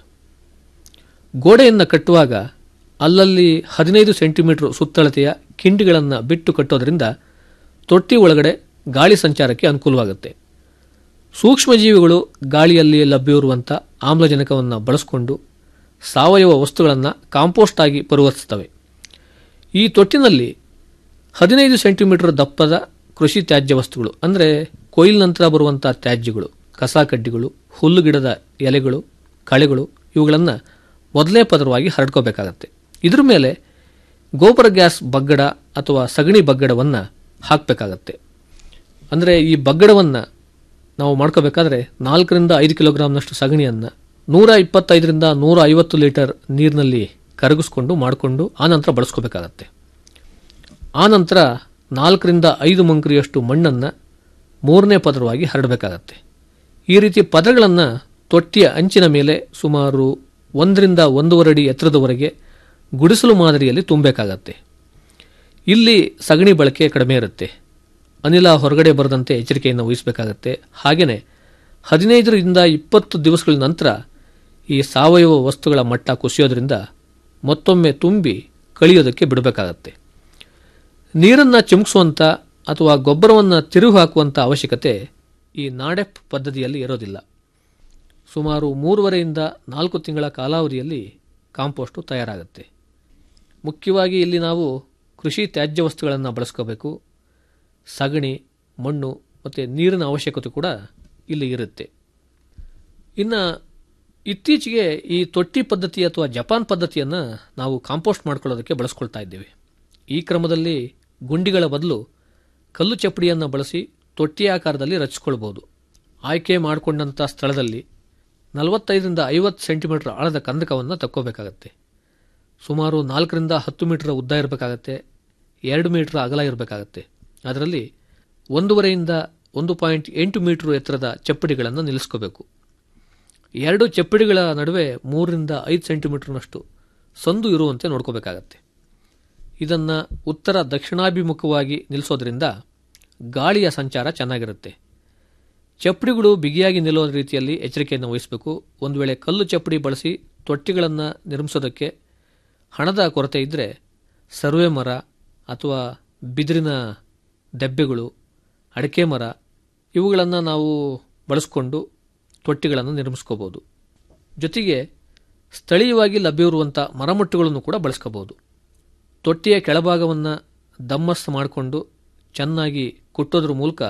ಗೋಡೆಯನ್ನು ಕಟ್ಟುವಾಗ ಅಲ್ಲಲ್ಲಿ ಹದಿನೈದು ಸೆಂಟಿಮೀಟರ್ ಸುತ್ತಳತೆಯ ಕಿಂಡಿಗಳನ್ನು ಬಿಟ್ಟು ಕಟ್ಟೋದ್ರಿಂದ ತೊಟ್ಟಿ ಒಳಗಡೆ ಗಾಳಿ ಸಂಚಾರಕ್ಕೆ ಅನುಕೂಲವಾಗುತ್ತೆ ಸೂಕ್ಷ್ಮಜೀವಿಗಳು ಗಾಳಿಯಲ್ಲಿ ಲಭ್ಯವಿರುವಂಥ ಆಮ್ಲಜನಕವನ್ನು ಬಳಸಿಕೊಂಡು ಸಾವಯವ ವಸ್ತುಗಳನ್ನು ಕಾಂಪೋಸ್ಟ್ ಆಗಿ ಪರಿವರ್ತಿಸ್ತವೆ ಈ ತೊಟ್ಟಿನಲ್ಲಿ ಹದಿನೈದು ಸೆಂಟಿಮೀಟರ್ ದಪ್ಪದ ಕೃಷಿ ತ್ಯಾಜ್ಯ ವಸ್ತುಗಳು ಅಂದರೆ ಕೊಯ್ಲು ನಂತರ ಬರುವಂಥ ತ್ಯಾಜ್ಯಗಳು ಕಸ ಕಡ್ಡಿಗಳು ಹುಲ್ಲು ಗಿಡದ ಎಲೆಗಳು ಕಳೆಗಳು ಇವುಗಳನ್ನು ಮೊದಲೇ ಪದರವಾಗಿ ಹರಡ್ಕೋಬೇಕಾಗತ್ತೆ ಇದ್ರ ಮೇಲೆ ಗೋಬರ ಗ್ಯಾಸ್ ಬಗ್ಗಡ ಅಥವಾ ಸಗಣಿ ಬಗ್ಗಡವನ್ನು ಹಾಕಬೇಕಾಗತ್ತೆ ಅಂದರೆ ಈ ಬಗ್ಗಡವನ್ನು ನಾವು ಮಾಡ್ಕೋಬೇಕಾದ್ರೆ ನಾಲ್ಕರಿಂದ ಐದು ಕಿಲೋಗ್ರಾಮ್ನಷ್ಟು ಸಗಣಿಯನ್ನು ನೂರ ಇಪ್ಪತ್ತೈದರಿಂದ ನೂರ ಐವತ್ತು ಲೀಟರ್ ನೀರಿನಲ್ಲಿ ಕರಗಿಸ್ಕೊಂಡು ಮಾಡಿಕೊಂಡು ಆನಂತರ ಬಳಸ್ಕೋಬೇಕಾಗತ್ತೆ ಆನಂತರ ನಾಲ್ಕರಿಂದ ಐದು ಮಂಕ್ರಿಯಷ್ಟು ಮಣ್ಣನ್ನು ಮೂರನೇ ಪದರವಾಗಿ ಹರಡಬೇಕಾಗತ್ತೆ ಈ ರೀತಿ ಪದಗಳನ್ನು ತೊಟ್ಟಿಯ ಅಂಚಿನ ಮೇಲೆ ಸುಮಾರು ಒಂದರಿಂದ ಒಂದೂವರೆ ಅಡಿ ಎತ್ತರದವರೆಗೆ ಗುಡಿಸಲು ಮಾದರಿಯಲ್ಲಿ ತುಂಬಬೇಕಾಗತ್ತೆ ಇಲ್ಲಿ ಸಗಣಿ ಬಳಕೆ ಕಡಿಮೆ ಇರುತ್ತೆ ಅನಿಲ ಹೊರಗಡೆ ಬರದಂತೆ ಎಚ್ಚರಿಕೆಯನ್ನು ವಹಿಸಬೇಕಾಗತ್ತೆ ಹಾಗೆಯೇ ಹದಿನೈದರಿಂದ ಇಪ್ಪತ್ತು ದಿವಸಗಳ ನಂತರ ಈ ಸಾವಯವ ವಸ್ತುಗಳ ಮಟ್ಟ ಕುಸಿಯೋದ್ರಿಂದ ಮತ್ತೊಮ್ಮೆ ತುಂಬಿ ಕಳಿಯೋದಕ್ಕೆ ಬಿಡಬೇಕಾಗತ್ತೆ ನೀರನ್ನು ಚಿಮುಕಿಸುವಂಥ ಅಥವಾ ಗೊಬ್ಬರವನ್ನು ತಿರುವು ಹಾಕುವಂಥ ಅವಶ್ಯಕತೆ ಈ ನಾಡೆಪ್ ಪದ್ಧತಿಯಲ್ಲಿ ಇರೋದಿಲ್ಲ ಸುಮಾರು ಮೂರುವರೆಯಿಂದ ನಾಲ್ಕು ತಿಂಗಳ ಕಾಲಾವಧಿಯಲ್ಲಿ ಕಾಂಪೋಸ್ಟು ತಯಾರಾಗುತ್ತೆ ಮುಖ್ಯವಾಗಿ ಇಲ್ಲಿ ನಾವು ಕೃಷಿ ತ್ಯಾಜ್ಯ ವಸ್ತುಗಳನ್ನು ಬಳಸ್ಕೋಬೇಕು ಸಗಣಿ ಮಣ್ಣು ಮತ್ತು ನೀರಿನ ಅವಶ್ಯಕತೆ ಕೂಡ ಇಲ್ಲಿ ಇರುತ್ತೆ ಇನ್ನು ಇತ್ತೀಚೆಗೆ ಈ ತೊಟ್ಟಿ ಪದ್ಧತಿ ಅಥವಾ ಜಪಾನ್ ಪದ್ಧತಿಯನ್ನು ನಾವು ಕಾಂಪೋಸ್ಟ್ ಮಾಡ್ಕೊಳ್ಳೋದಕ್ಕೆ ಬಳಸ್ಕೊಳ್ತಾ ಇದ್ದೇವೆ ಈ ಕ್ರಮದಲ್ಲಿ ಗುಂಡಿಗಳ ಬದಲು ಕಲ್ಲು ಚಪ್ಪಡಿಯನ್ನು ಬಳಸಿ ತೊಟ್ಟಿ ಆಕಾರದಲ್ಲಿ ರಚಿಸ್ಕೊಳ್ಬೋದು ಆಯ್ಕೆ ಮಾಡಿಕೊಂಡಂಥ ಸ್ಥಳದಲ್ಲಿ ನಲವತ್ತೈದರಿಂದ ಐವತ್ತು ಸೆಂಟಿಮೀಟರ್ ಆಳದ ಕಂದಕವನ್ನು ತಕ್ಕೋಬೇಕಾಗತ್ತೆ ಸುಮಾರು ನಾಲ್ಕರಿಂದ ಹತ್ತು ಮೀಟರ್ ಉದ್ದ ಇರಬೇಕಾಗತ್ತೆ ಎರಡು ಮೀಟರ್ ಅಗಲ ಇರಬೇಕಾಗತ್ತೆ ಅದರಲ್ಲಿ ಒಂದೂವರೆಯಿಂದ ಒಂದು ಪಾಯಿಂಟ್ ಎಂಟು ಮೀಟರ್ ಎತ್ತರದ ಚಪ್ಪಡಿಗಳನ್ನು ನಿಲ್ಲಿಸ್ಕೋಬೇಕು ಎರಡು ಚಪ್ಪಡಿಗಳ ನಡುವೆ ಮೂರರಿಂದ ಐದು ಸೆಂಟಿಮೀಟರ್ನಷ್ಟು ಸಂದು ಇರುವಂತೆ ನೋಡ್ಕೋಬೇಕಾಗತ್ತೆ ಇದನ್ನು ಉತ್ತರ ದಕ್ಷಿಣಾಭಿಮುಖವಾಗಿ ನಿಲ್ಲಿಸೋದ್ರಿಂದ ಗಾಳಿಯ ಸಂಚಾರ ಚೆನ್ನಾಗಿರುತ್ತೆ ಚಪ್ಪಡಿಗಳು ಬಿಗಿಯಾಗಿ ನಿಲ್ಲೋ ರೀತಿಯಲ್ಲಿ ಎಚ್ಚರಿಕೆಯನ್ನು ವಹಿಸಬೇಕು ಒಂದು ವೇಳೆ ಕಲ್ಲು ಚಪ್ಪಡಿ ಬಳಸಿ ತೊಟ್ಟಿಗಳನ್ನು ನಿರ್ಮಿಸೋದಕ್ಕೆ ಹಣದ ಕೊರತೆ ಇದ್ದರೆ ಸರ್ವೆ ಮರ ಅಥವಾ ಬಿದಿರಿನ ದೆಬ್ಬೆಗಳು ಅಡಿಕೆ ಮರ ಇವುಗಳನ್ನು ನಾವು ಬಳಸ್ಕೊಂಡು ತೊಟ್ಟಿಗಳನ್ನು ನಿರ್ಮಿಸ್ಕೋಬೋದು ಜೊತೆಗೆ ಸ್ಥಳೀಯವಾಗಿ ಲಭ್ಯವಿರುವಂಥ ಮರಮುಟ್ಟುಗಳನ್ನು ಕೂಡ ಬಳಸ್ಕೋಬೋದು ತೊಟ್ಟಿಯ ಕೆಳಭಾಗವನ್ನು ದಮ್ಮಸ್ ಮಾಡಿಕೊಂಡು ಚೆನ್ನಾಗಿ ಕುಟ್ಟೋದ್ರ ಮೂಲಕ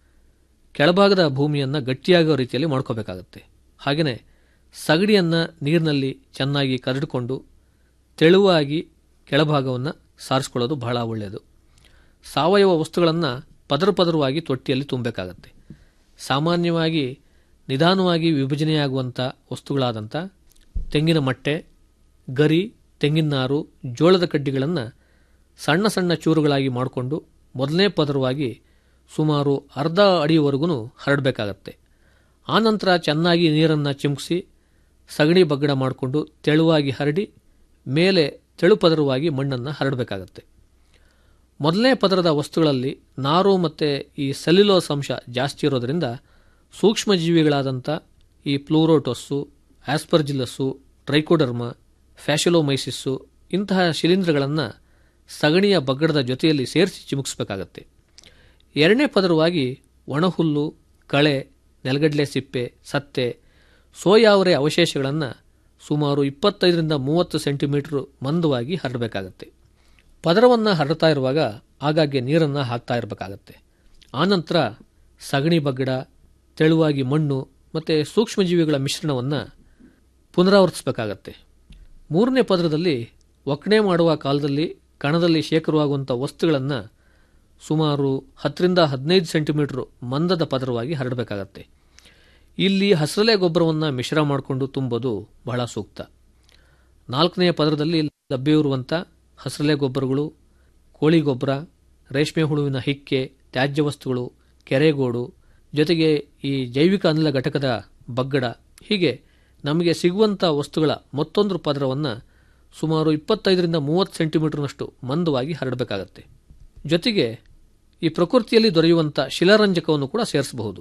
ಕೆಳಭಾಗದ ಭೂಮಿಯನ್ನು ಗಟ್ಟಿಯಾಗೋ ರೀತಿಯಲ್ಲಿ ಮಾಡ್ಕೋಬೇಕಾಗತ್ತೆ ಹಾಗೆಯೇ ಸಗಡಿಯನ್ನು ನೀರಿನಲ್ಲಿ ಚೆನ್ನಾಗಿ ಕರಡಿಕೊಂಡು ತೆಳುವಾಗಿ ಕೆಳಭಾಗವನ್ನು ಸಾರಿಸ್ಕೊಳ್ಳೋದು ಬಹಳ ಒಳ್ಳೆಯದು ಸಾವಯವ ವಸ್ತುಗಳನ್ನು ಪದರ ಪದರವಾಗಿ ತೊಟ್ಟಿಯಲ್ಲಿ ತುಂಬಬೇಕಾಗತ್ತೆ ಸಾಮಾನ್ಯವಾಗಿ ನಿಧಾನವಾಗಿ ವಿಭಜನೆಯಾಗುವಂಥ ವಸ್ತುಗಳಾದಂಥ ತೆಂಗಿನ ಮಟ್ಟೆ ಗರಿ ತೆಂಗಿನ ನಾರು ಜೋಳದ ಕಡ್ಡಿಗಳನ್ನು ಸಣ್ಣ ಸಣ್ಣ ಚೂರುಗಳಾಗಿ ಮಾಡಿಕೊಂಡು ಮೊದಲನೇ ಪದರವಾಗಿ ಸುಮಾರು ಅರ್ಧ ಅಡಿಯವರೆಗೂ ಹರಡಬೇಕಾಗತ್ತೆ ಆನಂತರ ಚೆನ್ನಾಗಿ ನೀರನ್ನು ಚಿಮುಕಿಸಿ ಸಗಣಿ ಬಗ್ಗಡ ಮಾಡಿಕೊಂಡು ತೆಳುವಾಗಿ ಹರಡಿ ಮೇಲೆ ತೆಳು ಪದರವಾಗಿ ಮಣ್ಣನ್ನು ಹರಡಬೇಕಾಗತ್ತೆ ಮೊದಲನೇ ಪದರದ ವಸ್ತುಗಳಲ್ಲಿ ನಾರು ಮತ್ತು ಈ ಸೆಲ್ಯುಲೋಸ್ ಅಂಶ ಜಾಸ್ತಿ ಇರೋದರಿಂದ ಸೂಕ್ಷ್ಮಜೀವಿಗಳಾದಂಥ ಈ ಪ್ಲೂರೋಟೊಸ್ಸು ಆಸ್ಪರ್ಜಿಲಸ್ಸು ಟ್ರೈಕೋಡರ್ಮ ಫ್ಯಾಶಿಲೋಮೈಸಿಸ್ಸು ಇಂತಹ ಶಿಲೀಂಧ್ರಗಳನ್ನು ಸಗಣಿಯ ಬಗ್ಗಡದ ಜೊತೆಯಲ್ಲಿ ಸೇರಿಸಿ ಚಿಮುಕಿಸಬೇಕಾಗತ್ತೆ ಎರಡನೇ ಪದರವಾಗಿ ಒಣಹುಲ್ಲು ಕಳೆ ನೆಲಗಡಲೆ ಸಿಪ್ಪೆ ಸತ್ತೆ ಸೋಯಾವರೆ ಅವಶೇಷಗಳನ್ನು ಸುಮಾರು ಇಪ್ಪತ್ತೈದರಿಂದ ಮೂವತ್ತು ಸೆಂಟಿಮೀಟರ್ ಮಂದವಾಗಿ ಹರಡಬೇಕಾಗತ್ತೆ ಪದರವನ್ನು ಹರಡ್ತಾ ಇರುವಾಗ ಆಗಾಗ್ಗೆ ನೀರನ್ನು ಹಾಕ್ತಾ ಇರಬೇಕಾಗತ್ತೆ ಆನಂತರ ಸಗಣಿ ಬಗ್ಗಡ ತೆಳುವಾಗಿ ಮಣ್ಣು ಮತ್ತು ಸೂಕ್ಷ್ಮಜೀವಿಗಳ ಮಿಶ್ರಣವನ್ನು ಪುನರಾವರ್ತಿಸಬೇಕಾಗತ್ತೆ ಮೂರನೇ ಪದರದಲ್ಲಿ ಒಕ್ಕಣೆ ಮಾಡುವ ಕಾಲದಲ್ಲಿ ಕಣದಲ್ಲಿ ಶೇಖರವಾಗುವಂಥ ವಸ್ತುಗಳನ್ನು ಸುಮಾರು ಹತ್ತರಿಂದ ಹದಿನೈದು ಸೆಂಟಿಮೀಟರ್ ಮಂದದ ಪದರವಾಗಿ ಹರಡಬೇಕಾಗತ್ತೆ ಇಲ್ಲಿ ಹಸರಲೆ ಗೊಬ್ಬರವನ್ನು ಮಿಶ್ರ ಮಾಡಿಕೊಂಡು ತುಂಬೋದು ಬಹಳ ಸೂಕ್ತ ನಾಲ್ಕನೆಯ ಪದರದಲ್ಲಿ ಲಭ್ಯವಿರುವಂಥ ಹಸರಲೆ ಗೊಬ್ಬರಗಳು ಕೋಳಿ ಗೊಬ್ಬರ ರೇಷ್ಮೆ ಹುಳುವಿನ ಹಿಕ್ಕೆ ತ್ಯಾಜ್ಯ ವಸ್ತುಗಳು ಕೆರೆಗೋಡು ಜೊತೆಗೆ ಈ ಜೈವಿಕ ಅನಿಲ ಘಟಕದ ಬಗ್ಗಡ ಹೀಗೆ ನಮಗೆ ಸಿಗುವಂಥ ವಸ್ತುಗಳ ಮತ್ತೊಂದು ಪದರವನ್ನು ಸುಮಾರು ಇಪ್ಪತ್ತೈದರಿಂದ ಮೂವತ್ತು ಸೆಂಟಿಮೀಟರ್ನಷ್ಟು ಮಂದವಾಗಿ ಹರಡಬೇಕಾಗತ್ತೆ ಜೊತೆಗೆ ಈ ಪ್ರಕೃತಿಯಲ್ಲಿ ದೊರೆಯುವಂಥ ಶಿಲಾರಂಜಕವನ್ನು ಕೂಡ ಸೇರಿಸಬಹುದು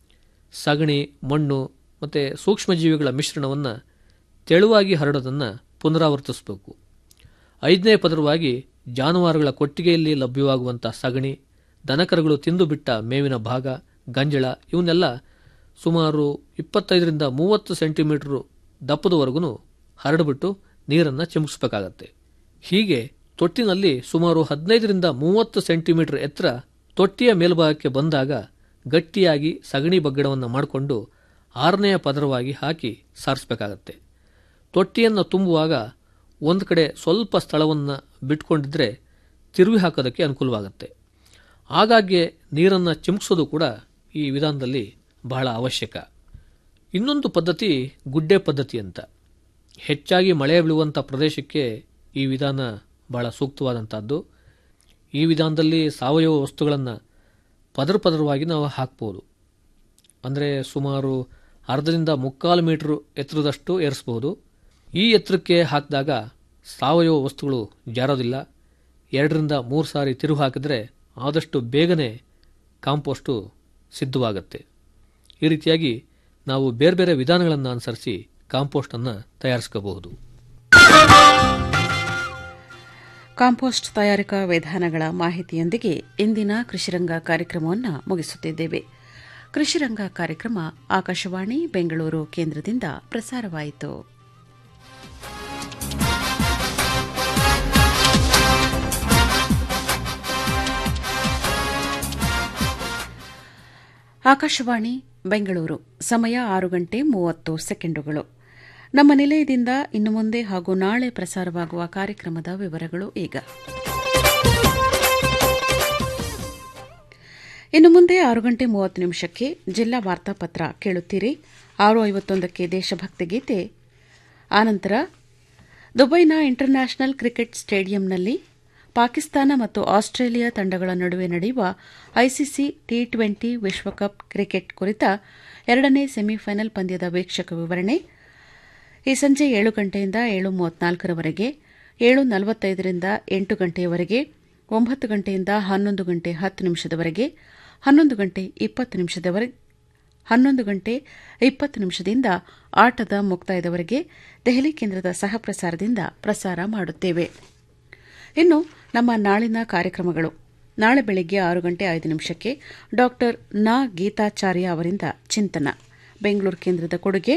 ಸಗಣಿ ಮಣ್ಣು ಮತ್ತು ಸೂಕ್ಷ್ಮಜೀವಿಗಳ ಮಿಶ್ರಣವನ್ನು ತೆಳುವಾಗಿ ಹರಡೋದನ್ನು ಪುನರಾವರ್ತಿಸಬೇಕು ಐದನೇ ಪದರವಾಗಿ ಜಾನುವಾರುಗಳ ಕೊಟ್ಟಿಗೆಯಲ್ಲಿ ಲಭ್ಯವಾಗುವಂಥ ಸಗಣಿ ದನಕರುಗಳು ತಿಂದು ಬಿಟ್ಟ ಮೇವಿನ ಭಾಗ ಗಂಜಳ ಇವನ್ನೆಲ್ಲ ಸುಮಾರು ಇಪ್ಪತ್ತೈದರಿಂದ ಮೂವತ್ತು ಸೆಂಟಿಮೀಟರ್ ದಪ್ಪದವರೆಗೂ ಹರಡಿಬಿಟ್ಟು ನೀರನ್ನು ಚಿಮುಕಿಸಬೇಕಾಗತ್ತೆ ಹೀಗೆ ತೊಟ್ಟಿನಲ್ಲಿ ಸುಮಾರು ಹದಿನೈದರಿಂದ ಮೂವತ್ತು ಸೆಂಟಿಮೀಟರ್ ಎತ್ತರ ತೊಟ್ಟಿಯ ಮೇಲ್ಭಾಗಕ್ಕೆ ಬಂದಾಗ ಗಟ್ಟಿಯಾಗಿ ಸಗಣಿ ಬಗ್ಗಡವನ್ನು ಮಾಡಿಕೊಂಡು ಆರನೆಯ ಪದರವಾಗಿ ಹಾಕಿ ಸಾರಿಸಬೇಕಾಗತ್ತೆ ತೊಟ್ಟಿಯನ್ನು ತುಂಬುವಾಗ ಒಂದು ಕಡೆ ಸ್ವಲ್ಪ ಸ್ಥಳವನ್ನು ಬಿಟ್ಕೊಂಡಿದ್ರೆ ತಿರುವಿ ಹಾಕೋದಕ್ಕೆ ಅನುಕೂಲವಾಗುತ್ತೆ ಆಗಾಗ್ಗೆ ನೀರನ್ನು ಚಿಮುಕಿಸೋದು ಕೂಡ ಈ ವಿಧಾನದಲ್ಲಿ ಬಹಳ ಅವಶ್ಯಕ ಇನ್ನೊಂದು ಪದ್ಧತಿ ಗುಡ್ಡೆ ಪದ್ಧತಿ ಅಂತ ಹೆಚ್ಚಾಗಿ ಮಳೆ ಬೀಳುವಂಥ ಪ್ರದೇಶಕ್ಕೆ ಈ ವಿಧಾನ ಬಹಳ ಸೂಕ್ತವಾದಂಥದ್ದು ಈ ವಿಧಾನದಲ್ಲಿ ಸಾವಯವ ವಸ್ತುಗಳನ್ನು ಪದರ ಪದರವಾಗಿ ನಾವು ಹಾಕ್ಬೋದು ಅಂದರೆ ಸುಮಾರು ಅರ್ಧದಿಂದ ಮುಕ್ಕಾಲು ಮೀಟರ್ ಎತ್ತರದಷ್ಟು ಏರಿಸ್ಬೋದು ಈ ಎತ್ತರಕ್ಕೆ ಹಾಕಿದಾಗ ಸಾವಯವ ವಸ್ತುಗಳು ಜಾರೋದಿಲ್ಲ ಎರಡರಿಂದ ಮೂರು ಸಾರಿ ತಿರುವು ಹಾಕಿದ್ರೆ ಆದಷ್ಟು ಬೇಗನೆ ಕಾಂಪೋಸ್ಟು ಸಿದ್ಧವಾಗುತ್ತೆ ಈ ರೀತಿಯಾಗಿ ನಾವು ಬೇರೆ ಬೇರೆ ವಿಧಾನಗಳನ್ನು ಅನುಸರಿಸಿ ಕಾಂಪೋಸ್ಟನ್ನು ತಯಾರಿಸ್ಕೋಬಹುದು ಕಾಂಪೋಸ್ಟ್ ತಯಾರಿಕಾ ವಿಧಾನಗಳ ಮಾಹಿತಿಯೊಂದಿಗೆ ಇಂದಿನ ಕೃಷಿರಂಗ ಕಾರ್ಯಕ್ರಮವನ್ನು ಮುಗಿಸುತ್ತಿದ್ದೇವೆ ಕೃಷಿರಂಗ ಕಾರ್ಯಕ್ರಮ ಆಕಾಶವಾಣಿ ಬೆಂಗಳೂರು ಕೇಂದ್ರದಿಂದ ಪ್ರಸಾರವಾಯಿತು ಆಕಾಶವಾಣಿ ಬೆಂಗಳೂರು ಸಮಯ ಆರು ಗಂಟೆ ಮೂವತ್ತು ಸೆಕೆಂಡುಗಳು ನಮ್ಮ ನಿಲಯದಿಂದ ಇನ್ನು ಮುಂದೆ ಹಾಗೂ ನಾಳೆ ಪ್ರಸಾರವಾಗುವ ಕಾರ್ಯಕ್ರಮದ ವಿವರಗಳು ಈಗ ಇನ್ನು ಮುಂದೆ ಆರು ಗಂಟೆ ಮೂವತ್ತು ನಿಮಿಷಕ್ಕೆ ಜಿಲ್ಲಾ ವಾರ್ತಾಪತ್ರ ಕೇಳುತ್ತೀರಿ ಆರು ಐವತ್ತೊಂದಕ್ಕೆ ದೇಶಭಕ್ತಿ ಗೀತೆ ಆನಂತರ ದುಬೈನ ಇಂಟರ್ನ್ಯಾಷನಲ್ ಕ್ರಿಕೆಟ್ ಸ್ಟೇಡಿಯಂನಲ್ಲಿ ಪಾಕಿಸ್ತಾನ ಮತ್ತು ಆಸ್ಟ್ರೇಲಿಯಾ ತಂಡಗಳ ನಡುವೆ ನಡೆಯುವ ಐಸಿಸಿ ಟಿ ಟ್ವೆಂಟಿ ವಿಶ್ವಕಪ್ ಕ್ರಿಕೆಟ್ ಕುರಿತ ಎರಡನೇ ಸೆಮಿಫೈನಲ್ ಪಂದ್ಯದ ವೀಕ್ಷಕ ವಿವರಣೆ ಈ ಸಂಜೆ ಏಳು ಗಂಟೆಯಿಂದ ಏಳು ಮೂವತ್ನಾಲ್ಕರವರೆಗೆ ಏಳು ನಲವತ್ತೈದರಿಂದ ಎಂಟು ಗಂಟೆಯವರೆಗೆ ಒಂಬತ್ತು ಗಂಟೆಯಿಂದ ಹನ್ನೊಂದು ಗಂಟೆ ಹತ್ತು ನಿಮಿಷದವರೆಗೆ ಹನ್ನೊಂದು ಗಂಟೆ ಇಪ್ಪತ್ತು ನಿಮಿಷದವರೆಗೆ ಹನ್ನೊಂದು ಗಂಟೆ ಇಪ್ಪತ್ತು ನಿಮಿಷದಿಂದ ಆಟದ ಮುಕ್ತಾಯದವರೆಗೆ ದೆಹಲಿ ಕೇಂದ್ರದ ಸಹಪ್ರಸಾರದಿಂದ ಪ್ರಸಾರ ಮಾಡುತ್ತೇವೆ ಇನ್ನು ನಮ್ಮ ನಾಳಿನ ಕಾರ್ಯಕ್ರಮಗಳು ನಾಳೆ ಬೆಳಗ್ಗೆ ಆರು ಗಂಟೆ ಐದು ನಿಮಿಷಕ್ಕೆ ಡಾಕ್ಟರ್ ನಾ ಗೀತಾಚಾರ್ಯ ಅವರಿಂದ ಚಿಂತನ ಬೆಂಗಳೂರು ಕೇಂದ್ರದ ಕೊಡುಗೆ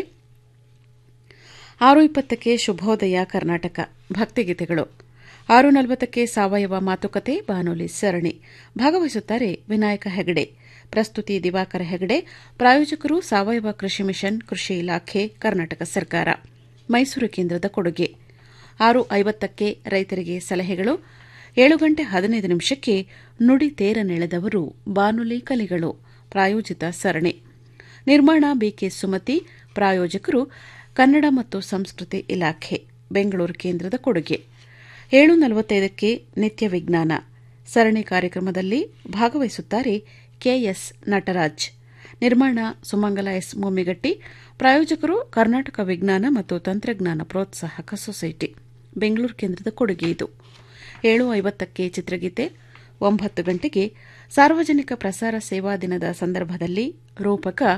ಆರು ಇಪ್ಪತ್ತಕ್ಕೆ ಶುಭೋದಯ ಕರ್ನಾಟಕ ಭಕ್ತಿಗೀತೆಗಳು ಆರು ನಲವತ್ತಕ್ಕೆ ಸಾವಯವ ಮಾತುಕತೆ ಬಾನುಲಿ ಸರಣಿ ಭಾಗವಹಿಸುತ್ತಾರೆ ವಿನಾಯಕ ಹೆಗಡೆ ಪ್ರಸ್ತುತಿ ದಿವಾಕರ ಹೆಗಡೆ ಪ್ರಾಯೋಜಕರು ಸಾವಯವ ಕೃಷಿ ಮಿಷನ್ ಕೃಷಿ ಇಲಾಖೆ ಕರ್ನಾಟಕ ಸರ್ಕಾರ ಮೈಸೂರು ಕೇಂದ್ರದ ಕೊಡುಗೆ ಆರು ಐವತ್ತಕ್ಕೆ ರೈತರಿಗೆ ಸಲಹೆಗಳು ಏಳು ಗಂಟೆ ಹದಿನೈದು ನಿಮಿಷಕ್ಕೆ ನುಡಿ ತೇರನೆಳೆದವರು ಬಾನುಲಿ ಕಲಿಗಳು ಪ್ರಾಯೋಜಿತ ಸರಣಿ ನಿರ್ಮಾಣ ಬಿಕೆ ಸುಮತಿ ಪ್ರಾಯೋಜಕರು ಕನ್ನಡ ಮತ್ತು ಸಂಸ್ಕೃತಿ ಇಲಾಖೆ ಬೆಂಗಳೂರು ಕೇಂದ್ರದ ಕೊಡುಗೆ ಏಳು ನಲವತ್ತೈದಕ್ಕೆ ನಿತ್ಯ ವಿಜ್ಞಾನ ಸರಣಿ ಕಾರ್ಯಕ್ರಮದಲ್ಲಿ ಭಾಗವಹಿಸುತ್ತಾರೆ ಕೆಎಸ್ ನಟರಾಜ್ ನಿರ್ಮಾಣ ಸುಮಂಗಲ ಎಸ್ ಮುಮ್ಮಿಗಟ್ಟಿ ಪ್ರಾಯೋಜಕರು ಕರ್ನಾಟಕ ವಿಜ್ಞಾನ ಮತ್ತು ತಂತ್ರಜ್ಞಾನ ಪ್ರೋತ್ಸಾಹಕ ಸೊಸೈಟಿ ಬೆಂಗಳೂರು ಕೇಂದ್ರದ ಕೊಡುಗೆ ಇದು ಏಳು ಐವತ್ತಕ್ಕೆ ಚಿತ್ರಗೀತೆ ಒಂಬತ್ತು ಗಂಟೆಗೆ ಸಾರ್ವಜನಿಕ ಪ್ರಸಾರ ಸೇವಾ ದಿನದ ಸಂದರ್ಭದಲ್ಲಿ ರೂಪಕ